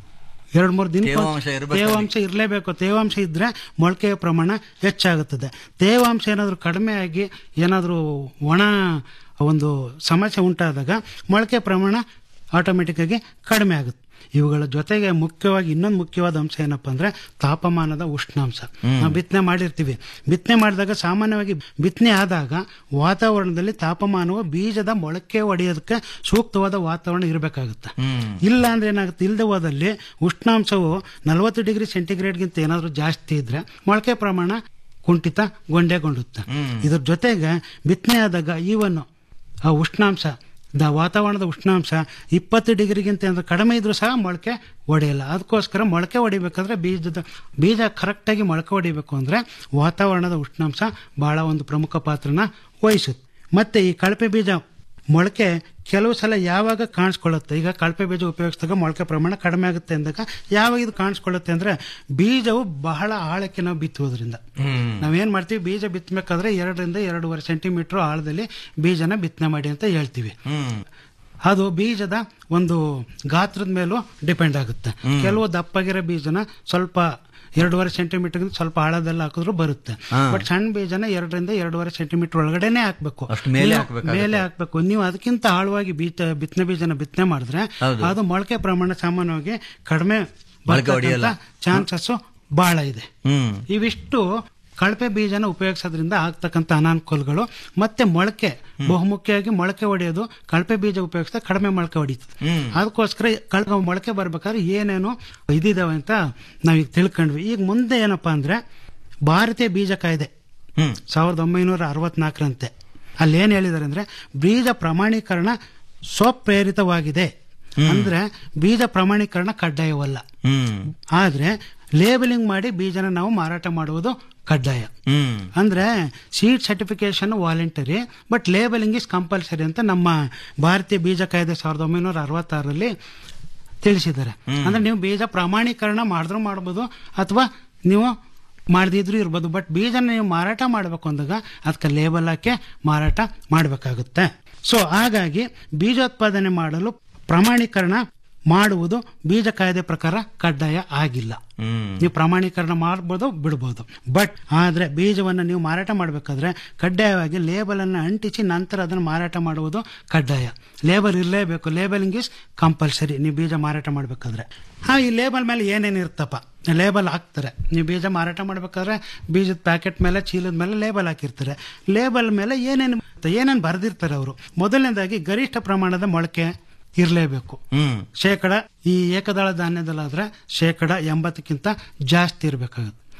ಎರಡು ಮೂರು ದಿನ ತೇವಾಂಶ ಇರ್ಬೇಕು ತೇವಾಂಶ ಇರಲೇಬೇಕು ತೇವಾಂಶ ಇದ್ರೆ ಮೊಳಕೆಯ ಪ್ರಮಾಣ ಹೆಚ್ಚಾಗುತ್ತದೆ ತೇವಾಂಶ ಏನಾದರೂ ಕಡಿಮೆ ಆಗಿ ಏನಾದರೂ ಒಣ ಒಂದು ಸಮಸ್ಯೆ ಉಂಟಾದಾಗ ಮೊಳಕೆ ಪ್ರಮಾಣ ಆಟೋಮೆಟಿಕ್ ಆಗಿ ಕಡಿಮೆ ಆಗುತ್ತೆ ಇವುಗಳ ಜೊತೆಗೆ ಮುಖ್ಯವಾಗಿ ಇನ್ನೊಂದು ಮುಖ್ಯವಾದ ಅಂಶ ಏನಪ್ಪಾ ಅಂದ್ರೆ ತಾಪಮಾನದ ಉಷ್ಣಾಂಶ ನಾವು ಬಿತ್ತನೆ ಮಾಡಿರ್ತೀವಿ ಬಿತ್ತನೆ ಮಾಡಿದಾಗ ಸಾಮಾನ್ಯವಾಗಿ ಬಿತ್ತನೆ ಆದಾಗ ವಾತಾವರಣದಲ್ಲಿ ತಾಪಮಾನವು ಬೀಜದ ಮೊಳಕೆ ಒಡೆಯೋದಕ್ಕೆ ಸೂಕ್ತವಾದ ವಾತಾವರಣ ಇರಬೇಕಾಗುತ್ತೆ ಹ್ಮ್ ಇಲ್ಲ ಅಂದ್ರೆ ಏನಾಗುತ್ತೆ ಇಲ್ಲದೆ ಹೋದಲ್ಲಿ ಉಷ್ಣಾಂಶವು ನಲವತ್ತು ಡಿಗ್ರಿ ಸೆಂಟಿಗ್ರೇಡ್ಗಿಂತ ಏನಾದರೂ ಜಾಸ್ತಿ ಇದ್ರೆ ಮೊಳಕೆ ಪ್ರಮಾಣ ಕುಂಠಿತ ಗೊಂಡೆಗೊಂಡುತ್ತೆ ಇದ್ರ ಜೊತೆಗೆ ಬಿತ್ತನೆ ಆದಾಗ ಈವನ್ ಆ ಉಷ್ಣಾಂಶ ದ ವಾತಾವರಣದ ಉಷ್ಣಾಂಶ ಇಪ್ಪತ್ತು ಡಿಗ್ರಿಗಿಂತ ಏನಾದ್ರು ಕಡಿಮೆ ಇದ್ರೂ ಸಹ ಮೊಳಕೆ ಒಡೆಯಲ್ಲ ಅದಕ್ಕೋಸ್ಕರ ಮೊಳಕೆ ಹೊಡಿಬೇಕಾದ್ರೆ ಬೀಜದ ಬೀಜ ಕರೆಕ್ಟಾಗಿ ಮೊಳಕೆ ಹೊಡಿಬೇಕು ಅಂದ್ರೆ ವಾತಾವರಣದ ಉಷ್ಣಾಂಶ ಬಹಳ ಒಂದು ಪ್ರಮುಖ ಪಾತ್ರನ ವಹಿಸುತ್ತೆ ಮತ್ತೆ ಈ ಕಳಪೆ ಬೀಜ ಮೊಳಕೆ ಕೆಲವು ಸಲ ಯಾವಾಗ ಕಾಣಿಸ್ಕೊಳ್ಳುತ್ತೆ ಈಗ ಕಳಪೆ ಬೀಜ ಉಪಯೋಗಿಸಿದಾಗ ಮೊಳಕೆ ಪ್ರಮಾಣ ಕಡಿಮೆ ಆಗುತ್ತೆ ಅಂದಾಗ ಯಾವಾಗ ಇದು ಕಾಣಿಸ್ಕೊಳ್ಳುತ್ತೆ ಅಂದ್ರೆ ಬೀಜವು ಬಹಳ ಆಳಕ್ಕೆ ನಾವು ಬಿತ್ತುವುದರಿಂದ ಹ್ಮ್ ನಾವೇನ್ ಮಾಡ್ತೀವಿ ಬೀಜ ಬಿತ್ತಬೇಕಾದ್ರೆ ಎರಡರಿಂದ ಎರಡೂವರೆ ಸೆಂಟಿಮೀಟರ್ ಆಳದಲ್ಲಿ ಬೀಜನ ಬಿತ್ತನೆ ಮಾಡಿ ಅಂತ ಹೇಳ್ತೀವಿ ಹ್ಮ್ ಅದು ಬೀಜದ ಒಂದು ಗಾತ್ರದ ಮೇಲೂ ಡಿಪೆಂಡ್ ಆಗುತ್ತೆ ಕೆಲವು ದಪ್ಪಗಿರೋ ಬೀಜನ ಸ್ವಲ್ಪ ಎರಡೂವರೆ ಸೆಂಟಿಮೀಟರ್ ಸ್ವಲ್ಪ ಆಳದಲ್ಲಿ ಹಾಕಿದ್ರು ಬರುತ್ತೆ ಹಾ. ಬಟ್ ಸಣ್ಣ ಬೀಜನ ಎರಡರಿಂದ ಎರಡೂವರೆ ಸೆಂಟಿಮೀಟರ್ ಒಳಗಡೆನೆ ಹಾಕ್ಬೇಕು ಅಷ್ಟು ಮೇಲೆ ನೀವು ಹಾಕ್ಬೇಕಾಗತ್ತೆ. ಮೇಲೆ ಹಾಕ್ಬೇಕು ನೀವು ಅದಕ್ಕಿಂತ ಆಳವಾಗಿ ಬೀಜ ಬಿತ್ತನೆ ಬೀಜನ ಬಿತ್ತನೆ ಮಾಡಿದ್ರೆ ಹೌದು. ಅದು ಮೊಳಕೆ ಪ್ರಮಾಣ ಸಾಮಾನ್ಯವಾಗಿ ಕಡಿಮೆ ಮೊಳಕೆ ಹೊಡೆಯಲ್ಲ. ಚಾನ್ಸಸ್ ಬಹಳ ಇದೆ ಹ್ಮ್ ಇವಿಷ್ಟು ಕಳಪೆ ಬೀಜನ ಉಪಯೋಗಿಸೋದ್ರಿಂದ ಆಗ್ತಕ್ಕಂಥ ಅನಾನುಕೂಲಗಳು ಮತ್ತೆ ಮೊಳಕೆ ಬಹುಮುಖ್ಯವಾಗಿ ಮೊಳಕೆ ಹೊಡೆಯೋದು ಕಳಪೆ ಬೀಜ ಉಪಯೋಗಿಸಿದ ಕಡಿಮೆ ಮೊಳಕೆ ಹೊಡೀತದೆ ಹ್ಮ್. ಅದಕ್ಕೋಸ್ಕರ ಕಳಪೆ ಮೊಳಕೆ ಬರ್ಬೇಕಾದ್ರೆ ಏನೇನು ಇದಿದಾವೆ ಅಂತ ನಾವೀಗ ತಿಳ್ಕೊಂಡ್ವಿ ಈಗ ಮುಂದೆ ಏನಪ್ಪಾ ಅಂದ್ರೆ ಭಾರತೀಯ ಬೀಜ ಕಾಯ್ದೆ ಹ್ಮ್ ಸಾವಿರದ ಒಂಬೈನೂರ ಅರವತ್ನಾಲ್ಕರಂತೆ ಅಲ್ಲಿ ಏನ್ ಹೇಳಿದಾರೆ ಅಂದ್ರೆ ಬೀಜ ಪ್ರಮಾಣೀಕರಣ ಸ್ವಪ್ರೇರಿತವಾಗಿದೆ ಅಂದ್ರೆ ಬೀಜ ಪ್ರಮಾಣೀಕರಣ ಕಡ್ಡಾಯವಲ್ಲ ಹ್ಮ್ ಆದ್ರೆ ಲೇಬಲಿಂಗ್ ಮಾಡಿ ಬೀಜನ ನಾವು ಮಾರಾಟ ಮಾಡುವುದು ಕಡ್ಡಾಯ ಹ್ಮ್ ಅಂದ್ರೆ seed certification voluntary but labelling is compulsory ಅಂತ ನಮ್ಮ ಭಾರತೀಯ ಬೀಜ ಕಾಯ್ದೆ ಸಾವಿರದ ಒಂಬೈನೂರ ಅರವತ್ತಾರರಲ್ಲಿ ತಿಳಿಸಿದ್ದಾರೆ ಅಂದ್ರೆ ನೀವು ಬೀಜ ಪ್ರಮಾಣೀಕರಣ ಮಾಡಿದ್ರು ಮಾಡ್ಬೋದು ಅಥವಾ ನೀವು ಮಾಡದಿದ್ರು ಇರ್ಬೋದು ಬಟ್ ಬೀಜನ ನೀವು ಮಾರಾಟ ಮಾಡಬೇಕು ಅಂದಾಗ ಅದಕ್ಕೆ ಲೇಬಲ್ ಹಾಕಿ ಮಾರಾಟ ಮಾಡಬೇಕಾಗುತ್ತೆ ಸೊ ಹಾಗಾಗಿ ಬೀಜೋತ್ಪಾದನೆ ಮಾಡಲು ಪ್ರಮಾಣೀಕರಣ ಮಾಡುವುದು ಬೀಜ ಕಾಯ್ದೆ ಪ್ರಕಾರ ಕಡ್ಡಾಯ ಆಗಿಲ್ಲ ಹ್ಮ್ ನೀವು ಪ್ರಮಾಣೀಕರಣ ಮಾಡ್ಬೋದು ಬಿಡ್ಬೋದು ಬಟ್ ಆದ್ರೆ ಬೀಜವನ್ನು ನೀವು ಮಾರಾಟ ಮಾಡಬೇಕಾದ್ರೆ ಕಡ್ಡಾಯವಾಗಿ ಲೇಬಲ್ ಅನ್ನು ಅಂಟಿಸಿ ನಂತರ ಅದನ್ನು ಮಾರಾಟ ಮಾಡುವುದು ಕಡ್ಡಾಯ ಲೇಬಲ್ ಇರಲೇಬೇಕು ಲೇಬಲಿಂಗ್ ಇಸ್ ಕಂಪಲ್ಸರಿ ನೀವು ಬೀಜ ಮಾರಾಟ ಮಾಡಬೇಕಾದ್ರೆ ಹಾ ಈ ಲೇಬಲ್ ಮೇಲೆ ಏನೇನು ಇರ್ತಪ್ಪ ಲೇಬಲ್ ಹಾಕ್ತಾರೆ ನೀವು ಬೀಜ ಮಾರಾಟ ಮಾಡಬೇಕಾದ್ರೆ ಬೀಜದ ಪ್ಯಾಕೆಟ್ ಮೇಲೆ ಚೀಲದ ಮೇಲೆ ಲೇಬಲ್ ಹಾಕಿರ್ತಾರೆ ಲೇಬಲ್ ಮೇಲೆ ಏನೇನು ಏನೇನು ಬರೆದಿರ್ತಾರೆ ಅವರು ಮೊದಲನೇದಾಗಿ ಗರಿಷ್ಠ ಪ್ರಮಾಣದ ಮೊಳಕೆ ಇರಲೇಬೇಕು ಹ್ಮ್ ಶೇಕಡ ಈ ಏಕದಳ ಧಾನ್ಯದಲ್ಲಾದ್ರೆ ಶೇಕಡ ಎಂಬತ್ತಕ್ಕಿಂತ ಜಾಸ್ತಿ ಇರಬೇಕಾಗುತ್ತೆ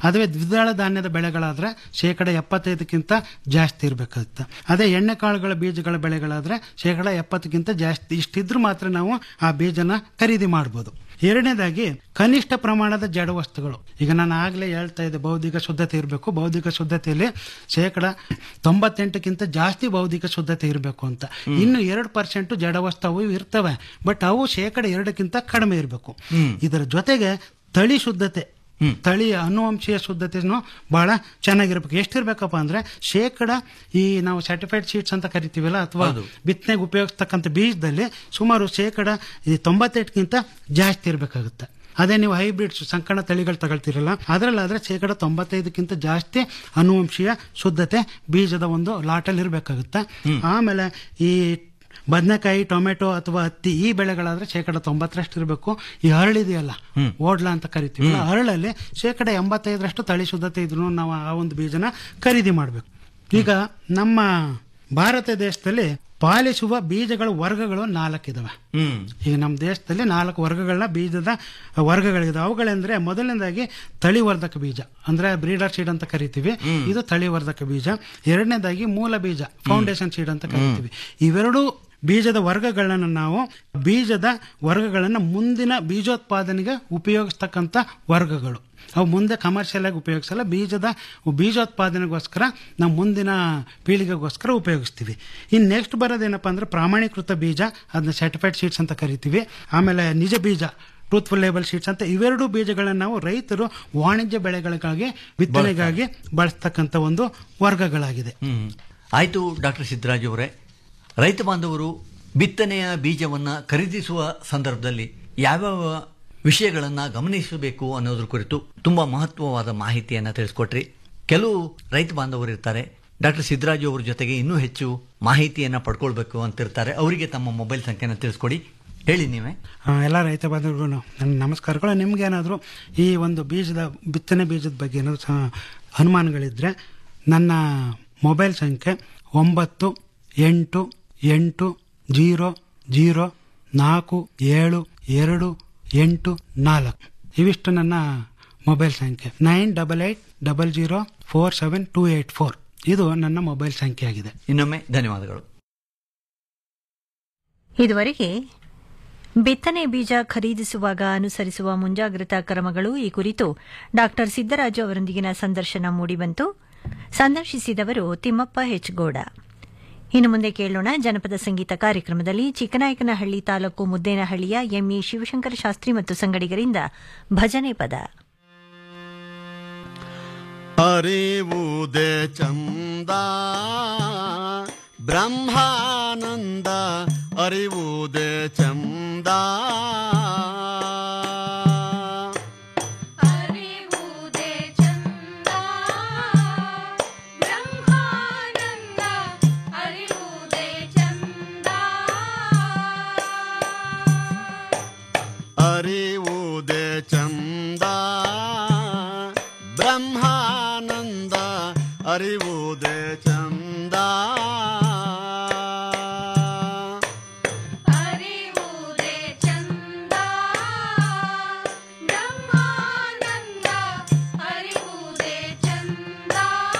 ಅದೇ ದ್ವಿದಳ ಧಾನ್ಯದ ಬೆಳೆಗಳಾದ್ರೆ ಶೇಕಡ ಎಪ್ಪತ್ತೈದಕ್ಕಿಂತ ಜಾಸ್ತಿ ಇರಬೇಕಾಗುತ್ತೆ ಅದೇ ಎಣ್ಣೆ ಕಾಳುಗಳ ಬೀಜಗಳ ಬೆಳೆಗಳಾದ್ರೆ ಶೇಕಡ ಎಪ್ಪತ್ತಕ್ಕಿಂತ ಜಾಸ್ತಿ ಇಷ್ಟಿದ್ರು ಮಾತ್ರ ನಾವು ಆ ಬೀಜನ ಖರೀದಿ ಮಾಡ್ಬೋದು ಎರಡನೇದಾಗಿ ಕನಿಷ್ಠ ಪ್ರಮಾಣದ ಜಡ ವಸ್ತುಗಳು ಈಗ ನಾನು ಆಗ್ಲೇ ಹೇಳ್ತಾ ಇದ್ದೆ ಬೌದ್ಧಿಕ ಶುದ್ಧತೆ ಇರಬೇಕು ಬೌದ್ಧಿಕ ಶುದ್ಧತೆಯಲ್ಲಿ ಶೇಕಡ ತೊಂಬತ್ತೆಂಟಕ್ಕಿಂತ ಜಾಸ್ತಿ ಬೌದ್ಧಿಕ ಶುದ್ಧತೆ ಇರಬೇಕು ಅಂತ ಇನ್ನು ಎರಡು ಪರ್ಸೆಂಟ್ ಜಡ ವಸ್ತು ಅವು ಇರ್ತವೆ ಬಟ್ ಅವು ಶೇಕಡ ಎರಡಕ್ಕಿಂತ ಕಡಿಮೆ ಇರಬೇಕು ಇದರ ಜೊತೆಗೆ ತಳಿ ಶುದ್ಧತೆ ತಳಿ ಅನುವಂಶೀಯ ಶುದ್ಧತೆನೂ ಬಹಳ ಚೆನ್ನಾಗಿರ್ಬೇಕು ಎಷ್ಟಿರ್ಬೇಕಪ್ಪ ಅಂದ್ರೆ ಶೇಕಡ ಈ ನಾವು ಸರ್ಟಿಫೈಡ್ ಸೀಡ್ಸ್ ಅಂತ ಕರಿತೀವಲ್ಲ ಅಥವಾ ಬಿತ್ತನೆಗೆ ಉಪಯೋಗಿಸ್ತಕ್ಕಂಥ ಬೀಜದಲ್ಲಿ ಸುಮಾರು ಶೇಕಡ ಈ ತೊಂಬತ್ತೆಂಟಕ್ಕಿಂತ ಜಾಸ್ತಿ ಇರಬೇಕಾಗುತ್ತೆ ಅದೇ ನೀವು ಹೈಬ್ರಿಡ್ಸ್ ಸಂಕಣ ತಳಿಗಳು ತಗೊಳ್ತಿರಲ್ಲ ಅದರಲ್ಲಾದ್ರೆ ಶೇಕಡ ತೊಂಬತ್ತೈದಕ್ಕಿಂತ ಜಾಸ್ತಿ ಅನುವಂಶೀಯ ಶುದ್ಧತೆ ಬೀಜದ ಒಂದು ಲಾಟಲ್ಲಿ ಇರಬೇಕಾಗುತ್ತೆ ಆಮೇಲೆ ಈ ಬದನೆಕಾಯಿ ಟೊಮೆಟೊ ಅಥವಾ ಹತ್ತಿ ಈ ಬೆಳೆಗಳಾದ್ರೆ ಶೇಕಡ ತೊಂಬತ್ತರಷ್ಟು ಇರಬೇಕು ಈ ಹರಳಿದೆಯಲ್ಲ ಓಡ್ಲ ಅಂತ ಕರಿತೀವಿ ಆ ಹರಳಲ್ಲಿ ಶೇಕಡ ಎಂಬತ್ತೈದರಷ್ಟು ತಳಿ ಶುದ್ಧತೆ ಇದ್ರು ನಾವು ಆ ಒಂದು ಬೀಜನ ಖರೀದಿ ಮಾಡಬೇಕು ಈಗ ನಮ್ಮ ಭಾರತ ದೇಶದಲ್ಲಿ ಪಾಲಿಸುವ ಬೀಜಗಳ ವರ್ಗಗಳು ನಾಲ್ಕಿದಾವೆ ಈಗ ನಮ್ಮ ದೇಶದಲ್ಲಿ ನಾಲ್ಕು ವರ್ಗಗಳನ್ನ ಬೀಜದ ವರ್ಗಗಳಿದೆ ಅವುಗಳೆಂದ್ರೆ ಮೊದಲನೇದಾಗಿ ತಳಿವರ್ಧಕ ಬೀಜ ಅಂದ್ರೆ ಬ್ರೀಡರ್ ಸೀಡ್ ಅಂತ ಕರಿತೀವಿ ಇದು ತಳಿವರ್ಧಕ ಬೀಜ ಎರಡನೇದಾಗಿ ಮೂಲ ಬೀಜ ಫೌಂಡೇಶನ್ ಸೀಡ್ ಅಂತ ಕರಿತೀವಿ ಇವೆರಡೂ ಬೀಜದ ವರ್ಗಗಳನ್ನು ನಾವು ಬೀಜದ ವರ್ಗಗಳನ್ನು ಮುಂದಿನ ಬೀಜೋತ್ಪಾದನೆಗೆ ಉಪಯೋಗಿಸ್ತಕ್ಕಂಥ ವರ್ಗಗಳು ಅವು ಮುಂದೆ ಕಮರ್ಷಿಯಲ್ ಆಗಿ ಉಪಯೋಗಿಸಲ್ಲ ಬೀಜದ ಬೀಜೋತ್ಪಾದನೆಗೋಸ್ಕರ ನಾವು ಮುಂದಿನ ಪೀಳಿಗೆಗೋಸ್ಕರ ಉಪಯೋಗಿಸ್ತೀವಿ ಇನ್ನು ನೆಕ್ಸ್ಟ್ ಬರೋದೇನಪ್ಪ ಅಂದ್ರೆ ಪ್ರಾಮಾಣೀಕೃತ ಬೀಜ ಅದನ್ನ ಸರ್ಟಿಫೈಡ್ ಸೀಡ್ಸ್ ಅಂತ ಕರಿತೀವಿ ಆಮೇಲೆ ನಿಜ ಬೀಜ ಟ್ರೂತ್ಫುಲ್ ಲೇಬಲ್ ಶೀಟ್ಸ್ ಅಂತ ಇವೆರಡು ಬೀಜಗಳನ್ನು ನಾವು ರೈತರು ವಾಣಿಜ್ಯ ಬೆಳೆಗಳಿಗಾಗಿ ಬಿತ್ತನೆಗಾಗಿ ಬಳಸ್ತಕ್ಕಂಥ ಒಂದು ವರ್ಗಗಳಾಗಿದೆ ಹ್ಮ್ ಆಯ್ತು ಡಾಕ್ಟರ್ ಸಿದ್ದರಾಜ್ ಅವರೇ ರೈತ ಬಾಂಧವರು ಬಿತ್ತನೆಯ ಬೀಜವನ್ನ ಖರೀದಿಸುವ ಸಂದರ್ಭದಲ್ಲಿ ಯಾವ್ಯಾವ ವಿಷಯಗಳನ್ನ ಗಮನಿಸಬೇಕು ಅನ್ನೋದ್ರ ಕುರಿತು ತುಂಬಾ ಮಹತ್ವವಾದ ಮಾಹಿತಿಯನ್ನ ತಿಳಿಸ್ಕೊಟ್ರಿ ಕೆಲವು ರೈತ ಬಾಂಧವರು ಇರ್ತಾರೆ ಡಾಕ್ಟರ್ ಸಿದ್ದರಾಜು ಅವ್ರ ಜೊತೆಗೆ ಇನ್ನೂ ಹೆಚ್ಚು ಮಾಹಿತಿಯನ್ನ ಪಡ್ಕೊಳ್ಬೇಕು ಅಂತಿರ್ತಾರೆ ಅವರಿಗೆ ತಮ್ಮ ಮೊಬೈಲ್ ಸಂಖ್ಯೆನ ತಿಳಿಸ್ಕೊಡಿ ಹೇಳಿ ನೀವೇ ಆ, ಎಲ್ಲ ರೈತ ಬಾಂಧವರಿಗೂ ನನ್ನ ನಮಸ್ಕಾರಗಳು ನಿಮ್ಗೇನಾದರೂ ಈ ಒಂದು ಬೀಜದ ಬಿತ್ತನೆ ಬೀಜದ ಬಗ್ಗೆ ಏನಾದರೂ ಸ- ಅನುಮಾನಗಳಿದ್ರೆ ನನ್ನ ಮೊಬೈಲ್ ಸಂಖ್ಯೆ ಒಂಬತ್ತು ಎಂಟು ಎಂಟು ಜೀರೋ ಜೀರೋ ನಾಲ್ಕು ಏಳು ಎರಡು ಎಂಟು ನಾಲ್ಕು ಇವಿಷ್ಟು ನನ್ನ ಮೊಬೈಲ್ ಸಂಖ್ಯೆ nine double eight double zero four seven two eight four ಇದು ನನ್ನ ಮೊಬೈಲ್ ಸಂಖ್ಯೆ ಆಗಿದೆ ಇನ್ನೊಮ್ಮೆ ಧನ್ಯವಾದಗಳು ಇದುವರೆಗೆ ಬಿತ್ತನೆ ಬೀಜ ಖರೀದಿಸುವಾಗ ಅನುಸರಿಸುವ ಮುಂಜಾಗ್ರತಾ ಕ್ರಮಗಳು ಈ ಕುರಿತು ಡಾಕ್ಟರ್ ಸಿದ್ದರಾಜು ಅವರೊಂದಿಗಿನ ಸಂದರ್ಶನ ಮೂಡಿಬಂತು ಸಂದರ್ಶಿಸಿದವರು ತಿಮ್ಮಪ್ಪ ಹೆಚ್ಗೌಡ ಇನ್ನು ಮುಂದೆ ಕೇಳೋಣ ಜನಪದ ಸಂಗೀತ ಕಾರ್ಯಕ್ರಮದಲ್ಲಿ ಚಿಕ್ಕನಾಯಕನಹಳ್ಳಿ ತಾಲೂಕು ಮುದ್ದೇನಹಳ್ಳಿಯ ಎಂಇ ಶಿವಶಂಕರ ಶಾಸ್ತ್ರಿ ಮತ್ತು ಸಂಗಡಿಗರಿಂದ ಭಜನೆ ಪದ ಅರಿವುದೇ ಚಂದ ಬ್ರಹ್ಮಾನಂದ ಅರಿವುದೇ ಚಂದ ಅರಿವುದೇ ಚಂದ ಬ್ರಹ್ಮಾನಂದ ಅರಿವುದೇ ಚಂದ ಅರಿವುದೇ ಚಂದ ಬ್ರಹ್ಮಾನಂದ ಅರಿವುದೇ ಚಂದ ಅರಿವುದೇ ಚಂದ ಬ್ರಹ್ಮಾನಂದ ಅರಿವುದೇ ಚಂದ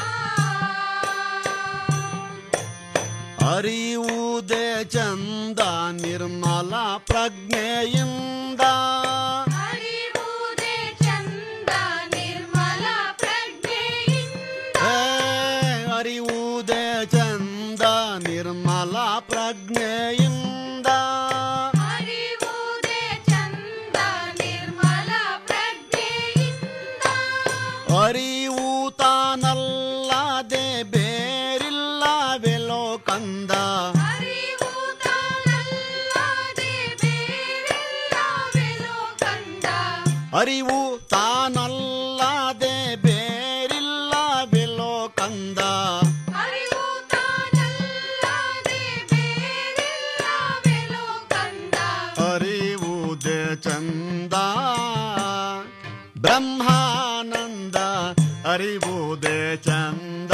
ಅರಿವುದೇ ಚಂದ ನಿರ್ಮಲ ಪ್ರಜ್ಞೆಯಿಂದ ಅರಿವುದೇ ಚಂದ ನಿರ್ಮಲ ಪ್ರಜ್ಞೆಯಿಂದ ಏ, ಅರಿವುದೇ ಚಂದ ನಿರ್ಮಲ ಪ್ರಜ್ಞೆಯಿಂದ ಅರಿವುದೇ ಚಂದ ನಿರ್ಮಲ ಪ್ರಜ್ಞೆಯಿಂದ ಅರಿವು ತಾನಲ್ಲದೆ ಬೇರಿಲ್ಲವೆಲೋ ಕಂದ ಅರಿವು ತಾನಲ್ಲದೆ ಬೇರೆಲ್ಲವೆಲ್ಲೋ ಕಂದ ಅರಿವು ತಾನಲ್ಲದೆ ಬೇರಿಲ್ಲವೆಲೋ ಕಂದ ಅರಿವು ತಾನಲ್ಲದೆ ಬೇರೆಲ್ಲವೆಲ್ಲೋ ಕಂದ ಅರಿವುದೇ ಚಂದ ಬ್ರಹ್ಮಾನಂದ ಅರಿವುದೇ ಚಂದ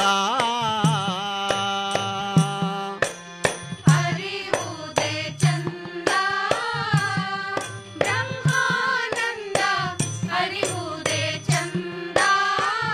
ಅರಿವುದೇ ಚಂದ ಬ್ರಹ್ಮಾನಂದ ಅರಿವುದೇ ಚಂದ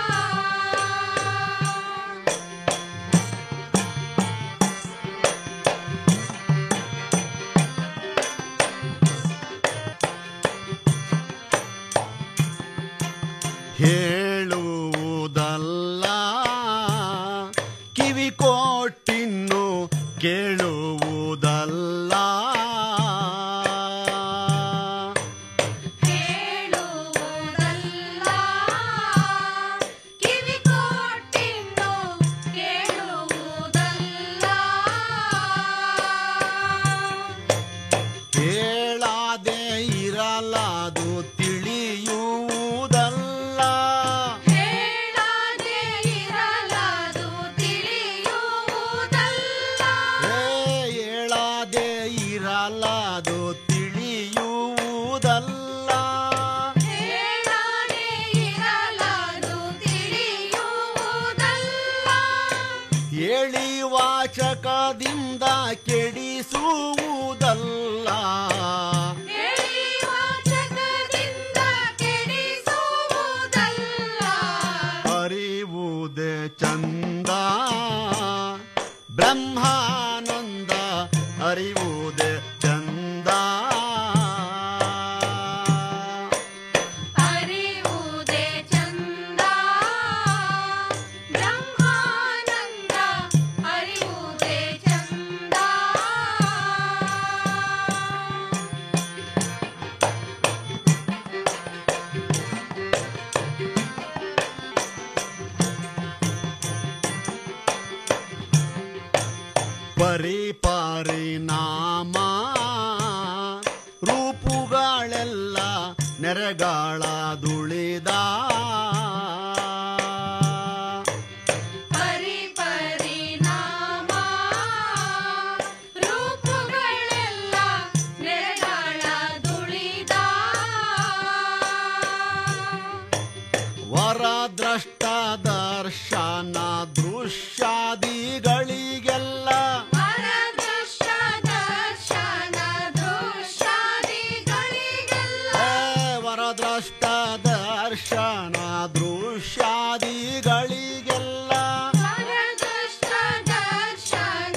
ಹೇಳಾದೆ ಇರಲಾದು ತಿಳಿಯುವುದಲ್ಲ ಹೇಳದೆ ಇರಲಾದು ತಿಳಿಯುವುದಲ್ಲ ಏ ಹೇಳಾದೆ ಇರಲಾದು ತಿಳಿಯುವುದಲ್ಲ ಹೇಳದೆ ಇರಲಾದು ತಿಳಿಯುವುದಲ್ಲ ಹೇಳಿ ವಾಚಕದಿಂದ ಕೆಡಿಸುವುದಲ್ಲ ಹೇಳಿ ವಾಚಕದಿಂದ ಕೆಡಿಸುವುದಲ್ಲ ಅರಿವುದೇ ಚಂದ ಬ್ರಹ್ಮಾನಂದ ಅರಿವುದೇ ಚಂದ ಅರಿವುದೇ ಚಂದ ಬ್ರಹ್ಮಾನಂದ ಅರಿವುದೇ ಚಂದ ಪರಿ ಪರಿಣಾಮ ರೂಪುಗಳೆಲ್ಲ ನೆರೆಗಾಳ ದುಳಿದ ಪರಿ ಪರಿಣಾಮ ರೂಪುಗಳೆಲ್ಲ ನೆರೆಗಳ ದುಳಿದ ವರದ್ರಷ್ಟ ದರ್ಶನ ದೃಶ್ಯಾದಿಗಳಿಗೆಲ್ಲ ವರದೃಷ್ಟ ದರ್ಶನ ದೃಶ್ಯಾದಿಗಳಿಗೆಲ್ಲ ಏ, ವರದ್ರಷ್ಟ ದರ್ಶನ ದೃಶ್ಯಾದಿಗಳಿಗೆಲ್ಲ ವರದೃಷ್ಟ ದರ್ಶನ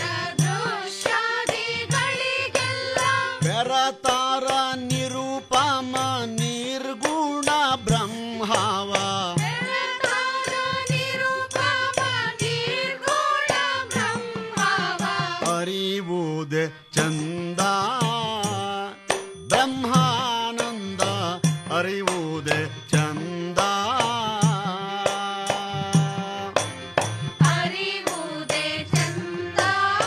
ದೃಶ್ಯಾದಿಗಳಿಗೆಲ್ಲ ಬೆರತಾರ ನಿರುಪಮ ನಿರ್ಗುಣ ಬ್ರಹ್ಮವ ಬೆಳತಾದ ನಿರುಪಮ ನಿರ್ಗುಣ ಬ್ರಹ್ಮವ ಅರಿವುದೇ ಚಂದ ಬ್ರಹ್ಮಾನಂದ ಅರಿವುದೇ ಚಂದ ಅರಿವುದೇ ಚಂದ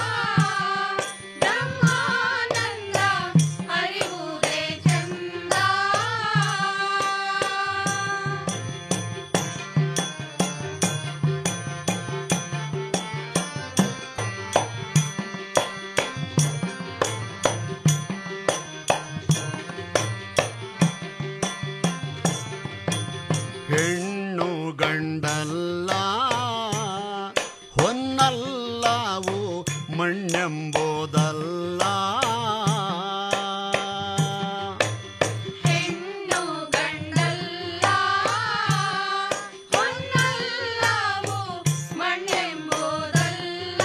ಬ್ರಹ್ಮಾನಂದ ಅರಿವುದೇ ಚಂದ ಹೆಣ್ಣು ಗಂಡಲ್ಲ ಹೊನ್ನಲ್ಲವು ಮಣ್ಣೆಂಬುದಲ್ಲ ಹೆಣ್ಣು ಗಂಡಲ್ಲ ಹೊನ್ನಲ್ಲವು ಮಣ್ಣೆಂಬುದಲ್ಲ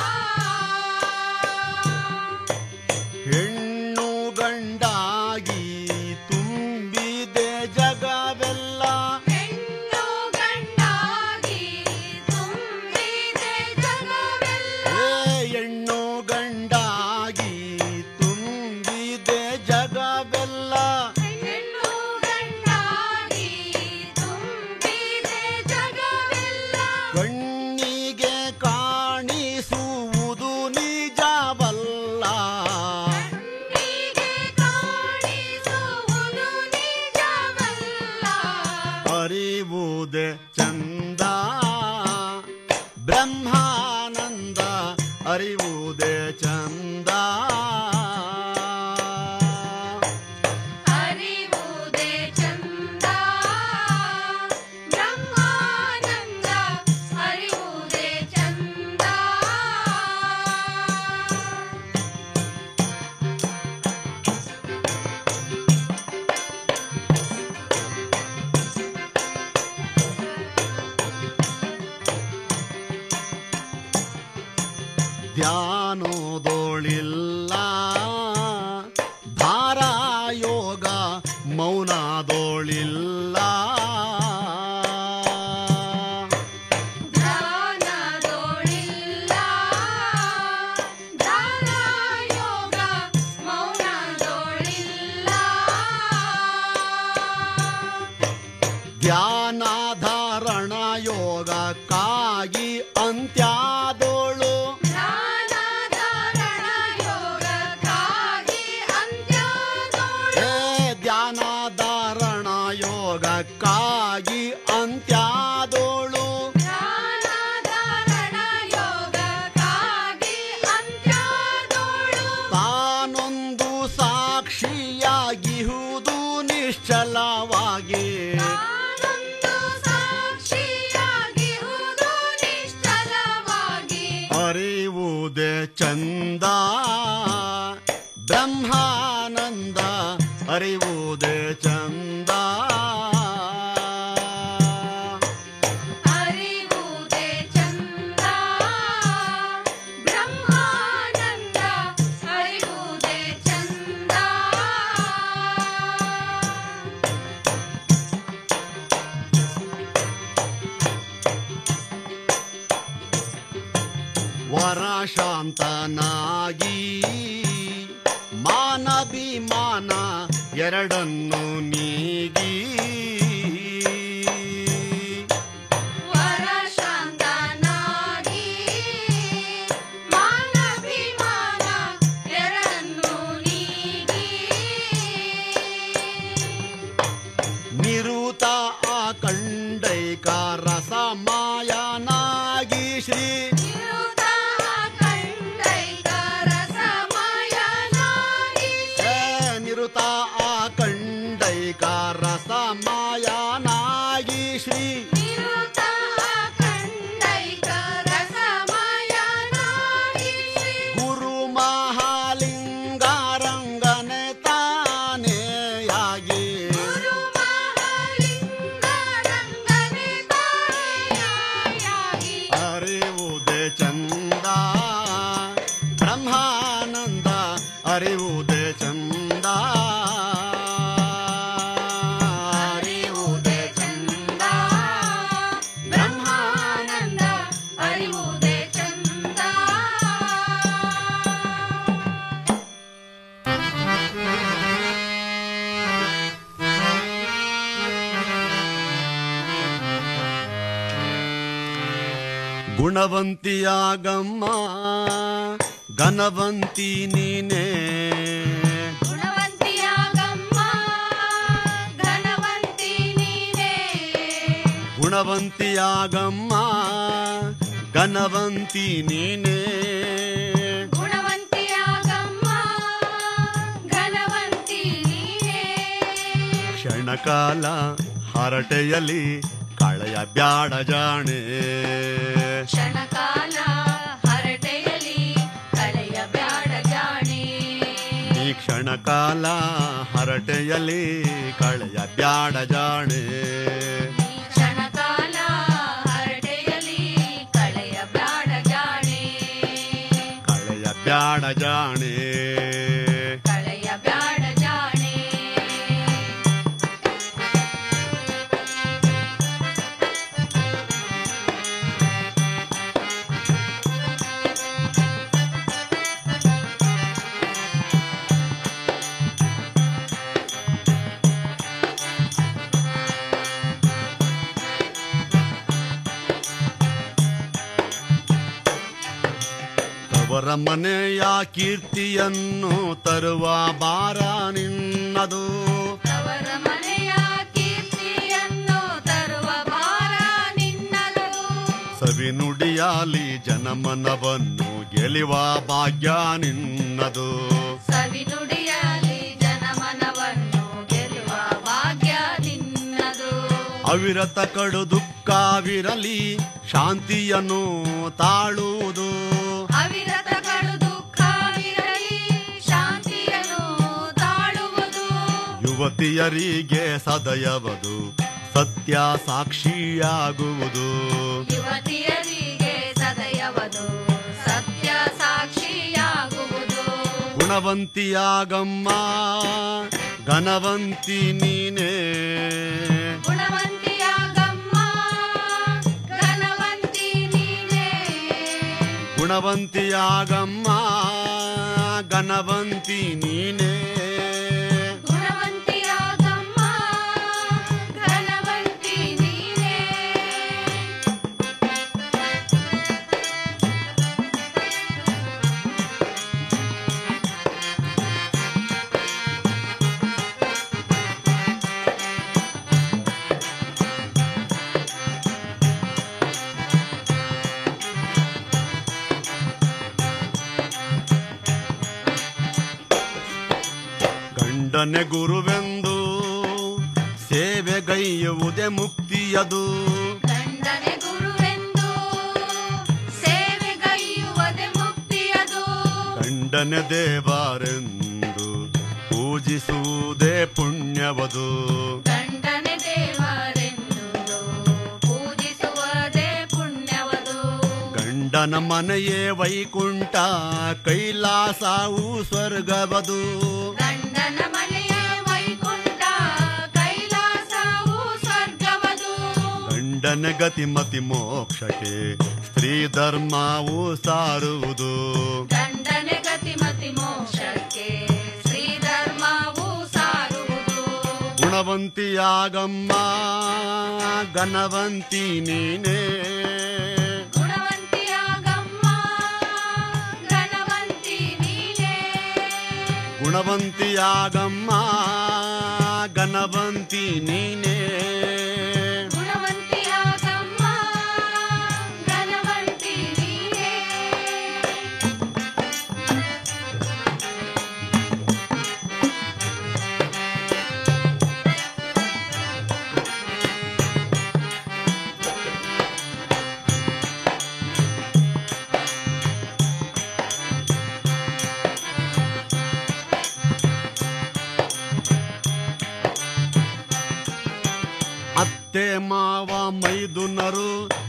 ಹೆಣ್ಣು ಗಂಡಾಗಿ ತುಂಬಿದೆ ಜಗವೆಲ್ಲ ಹೆಣ್ಣು ಗಂಡಾಗಿ ತುಂಬಿದೆ ಜಗವೆಲ್ಲ ಏ ಹೆಣ್ಣು ಗಂಡಾಗಿ ತುಂಬಿದೆ ಜಗವೆಲ್ಲ ಹೆಣ್ಣು ಗಂಡಾಗಿ ತುಂಬಿದೆ ಜಗವೆಲ್ಲ ಕಣ್ಣಿಗೆ ಕಾಣಿಸುವುದು ನಿಜವಲ್ಲ ಕಣ್ಣಿಗೆ ಕಾಣಿಸುವುದು ನಿಜವಲ್ಲ ಅರಿವುದೇ ಚಂದ ಬ್ರಹ್ಮಾನಂದ ಅರಿವುದೇ ಚಂದ ಅರಿವುದೇ ಚಂದ ಬ್ರಹ್ಮಾನಂದ ಅರಿವುದೇ ಚಂದ ಧ್ಯಾನೋದೋಳಿಲ್ಲ ಭಾರ ಯೋಗ ಮೌನದೋಳಿಲ್ಲ ಧ್ಯಾನದೋಳಿಲ್ಲ ಧ್ಯಾನ ಯೋಗ ಮೌನದೋಳಿಲ್ಲ ಧ್ಯಾನಾಧಾರಣ ಯೋಗಕ್ಕಾಗಿ ಅಂತ್ಯಾದೋಳು ಧ್ಯಾನಧಾರಣ ಯೋಗಕ್ಕಾಗಿ ಅಂತ್ಯ ನಿಶ್ಚಲವಾಗಿ ಅರಿವುದೇ ಚಂದ ಬ್ರಹ್ಮಾನಂದ ಅರಿವುದೇ ಚಂದ ವರಶಾಂತನಾಗಿ ಮಾನಭಿಮಾನ ಎರಡನ್ನು ನೀಗಿ ನಿರುತ ಕಂಡೈಕ ರಸಮಾಯನಾಗಿ ಶ್ರೀ ಏ ನಿರುತ ಕಂಡೈಕ ರಸಮಾಯನಾಗಿ ಶ್ರೀ ಗುರು ಮಹಾಲಿಂಗಾರಂಗನೆ ತಾನೆಯಾಗಿ ಅರಿವುದೇ ಚಂದ ಬ್ರಹ್ಮಾನಂದ ಅರಿವುದೇ ಚಂದ ಅರಿವುದೇ ಚಂದ ಬ್ರಹ್ಮಾನಂದ ಅರಿವುದೇ ಚಂದ ಗುಣವಂತಿಯಾಗಮ್ಮ ಘನವಂತಿ ನೀನೇ ಗುಣವಂತಿಯಾಗಮ್ಮ ಘನವಂತಿ ನೀನೇ ಗುಣವಂತಿಯಾಗಮ್ಮ ಘನವಂತಿ ನೀನೇ ಗುಣವಂತಿಯಾಗಮ್ಮ ಘನವಂತಿ ನೀನೇ ಕ್ಷಣಕಾಲ ಹರಟೆಯಲಿ ಕಳೆಯ ಬ್ಯಾಡ ಜಾಣೆ ಕ್ಷಣಕಾಲ ಹರಟೆಯಲಿ ಕಳೆಯ ಬ್ಯಾಡ ಜಾಣೆ ಈ ಕ್ಷಣಕಾಲ ಹರಟೆಯಲಿ ಕಳೆಯ ಬ್ಯಾಡ ಜಾಣೆ ಕ್ಷಣಕಾಲ ಹರಟೆಯಲಿ ಕಳೆಯ ಬ್ಯಾಡ ಜಾಣೆ ಕಳೆಯ ಬ್ಯಾಡ ಜಾಣೆ ಕಳೆಯ ಬ್ಯಾಡ ಜಾಣೆ ಅವರ ಮನೆಯ ಕೀರ್ತಿಯನ್ನು ತರುವ ಬಾರ ನಿನ್ನದು ಅವರ ಮನೆಯ ಕೀರ್ತಿಯನ್ನು ತರುವ ಭಾರ ನಿನ್ನದು ಸವಿ ನುಡಿಯಾಲಿ ಜನಮನವನ್ನು ಗೆಲುವ ಭಾಗ್ಯ ನಿನ್ನದು ಸವಿ ನುಡಿಯಲಿ ಜನಮನವನ್ನು ಗೆಲ್ಲುವ ಭಾಗ್ಯ ನಿನ್ನದು ಅವಿರತ ಕಡು ದುಃಖವಿರಲಿ ಶಾಂತಿಯನ್ನು ತಾಳುವುದು ಅವಿರತಗಳು ದುಃಖವಿರಲಿ ಶಾಂತಿಯನ್ನು ತಾಳುವುದು ಯುವತಿಯರಿಗೆ ಸದಯವದು ಸತ್ಯ ಸಾಕ್ಷಿಯಾಗುವುದು ಯುವತಿಯರಿಗೆ ಸದಯವದು ಸತ್ಯ ಸಾಕ್ಷಿಯಾಗುವುದು ಗುಣವಂತಿಯಾಗಮ್ಮ ಘನವಂತಿ ನೀನೇ ಗುಣವಂತಿಯಾಗಮ್ಮ ಘನವಂತಿ ನೀನೇ ಗುಣವಂತಿಯಾಗಮ್ಮ ಘನವಂತಿ ನೀನೇ ಗುಣವಂತಿಯಾಗಮ್ಮ ಘನವಂತಿ ನೀನೇ ಗಂಡನೆ ಗುರುವೆಂದು ಗೈಯುವುದೇ ಮುಕ್ತಿಯದು ಗಂಡನೆ ಗುರುವೆಂದು ಸೇವೆಗೈಯುವುದೇ ಮುಕ್ತಿಯದು ಗಂಡನ ದೇವರೆಂದು ಪೂಜಿಸುವುದೇ ಪುಣ್ಯವದು ಗಂಡನೆ ದೇವರೆಂದು ಪೂಜಿಸುವುದೇ ಪುಣ್ಯವದು ಗಂಡನ ಮನೆಯೇ ವೈಕುಂಠ ಕೈಲಾಸವು ಸ್ವರ್ಗವದು ಗಂಡನ ಮನೆಯ ವೈಕುಂಠ ಕೈಲಾಸವು ಸ್ವರ್ಗವದು ಗಂಡನ ಗತಿಮತಿ ಮೋಕ್ಷಕ್ಕೆ ಸ್ತ್ರೀ ಧರ್ಮವು ಸಾರುವುದು ಗಂಡನೆ ಗತಿಮತಿ ಮೋಕ್ಷಕ್ಕೆ ಶ್ರೀ ಧರ್ಮವು ಸಾರುವುದು ಗುಣವಂತಿಯಾಗಮ್ಮ ಘನವಂತಿ ನೀನೇ ಗುಣವಂತಿಯಾಗಮ್ಮ ಘನವಂತಿ ನೀನೇ ಗುಣವಂತಿಯಾಗಮ್ಮ ಘನವಂತಿ ನೀನೇ ಗುಣವಂತಿಯಾಗಮ್ಮ ಘನವಂತಿ ನೀನೇ ಅತ್ತೆ ಮಾವ ಮೈದುನರು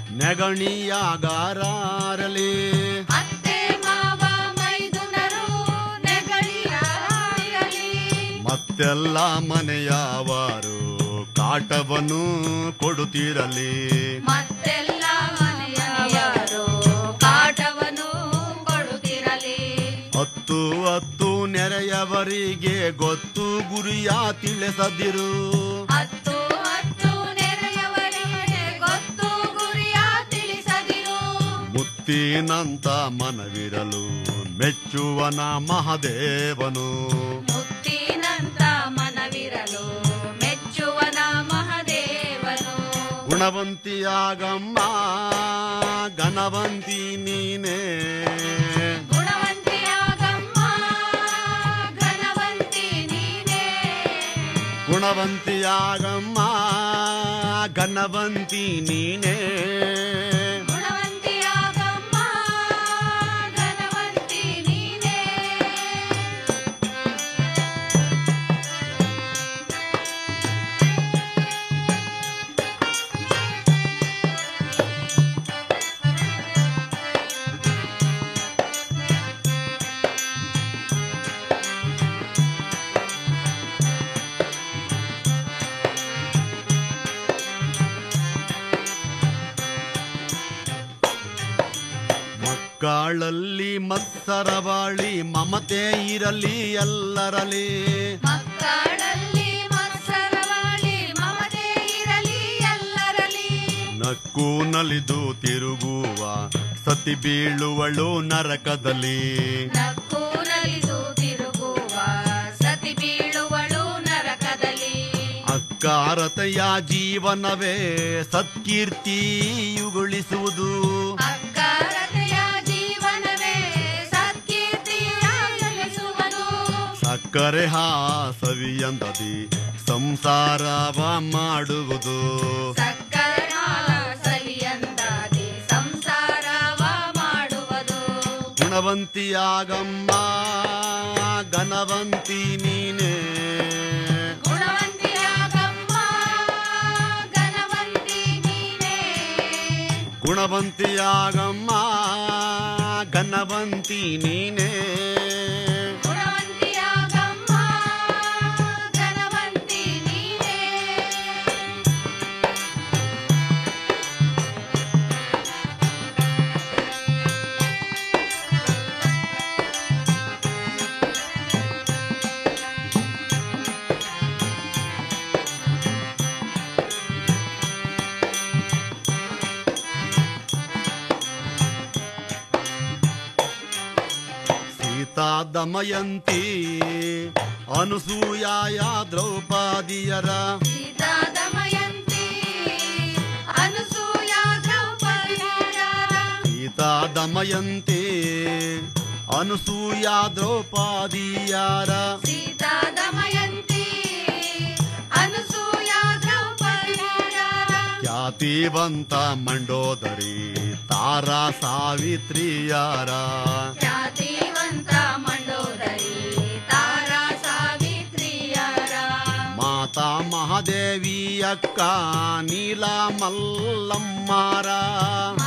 ನೆಗಣಿಯಾಗಾರಲಿ ಅತ್ತೆ ಮಾವ ಮೈದುನರು ನೆಗಳಿಯಾಗಿರಲಿ ಮತ್ತೆಲ್ಲ ಮನೆಯವರು ಕಾಟವನ್ನು ಕೊಡುತ್ತಿರಲಿ ಮತ್ತೆಲ್ಲ ಮನೆಯವರು ಕಾಟವನ್ನು ಕೊಡುತ್ತಿರಲಿ ಹತ್ತು ಹತ್ತು ನೆರೆಯವರಿಗೆ ಗೊತ್ತು ಗುರಿಯ ತಿಳಿಸದಿರು ಹತ್ತು ಹತ್ತು ನೆರೆಯವರಿಗೆ ಗೊತ್ತು ಗುರಿಯ ತಿಳಿಸದಿರು ಮುತ್ತಿನಂತ ಮನವಿರಲು ಮೆಚ್ಚುವನ ಮಹದೇವನು ಮುತ್ತಿನಂತ ಮನವಿರಲು ಮೆಚ್ಚುವನ ಮಹದೇವನು ಗುಣವಂತಿಯಾಗಮ್ಮ ಘನವಂತಿ ನೀನೇ ಗುಣವಂತಿಯಾಗಮ್ಮ ಘನವಂತಿ ನೀನೇ ಗುಣವಂತಿಯಾಗಮ್ಮ ಘನವಂತಿ ನೀನೇ ಗುಣವಂತಿಯಾಗಮ್ಮ ಘನವಂತಿ ನೀನೇ ಮಕ್ಕಳಲ್ಲಿ ಮತ್ಸರವಾಳಿ ಮಮತೆ ಇರಲಿ ಎಲ್ಲರಲಿ ಮಕ್ಕಳಲ್ಲಿ ಮತ್ಸರವಾಳಿ ಮಮತೆ ಇರಲಿ ಎಲ್ಲರಲಿ ನಕ್ಕು ನಲಿದು ತಿರುಗುವ ಸತಿ ಬೀಳುವಳು ನರಕದಲ್ಲಿ ನಕ್ಕು ನಲಿದು ತಿರುಗುವ ಸತಿ ಬೀಳುವಳು ನರಕದಲ್ಲಿ ಅಕ್ಕಾರತೆಯ ಜೀವನವೇ ಸತ್ಕೀರ್ತಿಯುಗೊಳಿಸುವುದು ಅಕ್ಕಾರತೆಯ ಜೀವನವೇ ಸತ್ಕೀರ್ತಿಯ ಗಳಿಸುವುದು ಸಕ್ಕರೆ ಹಾಸವಿಯಂದದಿ ಸಂಸಾರವ ಮಾಡುವುದು ಸಕ್ಕರೆ ಸವಿಯಂದಾದಿ ಸಂಸಾರವ ಮಾಡುವುದು ಗುಣವಂತಿಯಾಗಮ್ಮ ಘನವಂತಿ ನೀನೇ ಗುಣವಂತಿಯಾಗಮ್ಮ ಘನವಂತಿ ನೀನೇ ಗುಣವಂತಿಯಾಗಮ್ಮ ಘನವಂತಿ ನೀನೇ ಗುಣವಂತಿಯಾಗಮ್ಮ ಘನವಂತಿ ನೀನೇ ಸೀತಾ ದಮಯಂತಿ ಅನುಸೂಯಾಯ ದ್ರೌಪದಿಯರ ಸೀತಾ ದಮಯಂತಿ ಅನಸೂಯ ದ್ರೌಪದಿಯರ ಸೀತಾ ದಮಯಂತಿ ಅನುಸೂಯ ದ್ರೌಪದಿಯರ ಸೀತಾ ದಮಯಂತಿ ಅನಸೂಯ ದ್ರೌಪದಿಯರ ಖ್ಯಾತಿವಂತ ಮಂಡೋದರಿ ತಾರಾ ಸಾವಿತ್ರಿಯಾರ ಖ್ಯಾತಿವಂತ ಮಂಡೋದರಿ ತಾರಾ ಸಾವಿತ್ರಿಯರ ಮಾತಾ ಮಹಾದೇವಿ ಅಕ್ಕ ನೀಲ ಮಲ್ಲಮ್ಮರ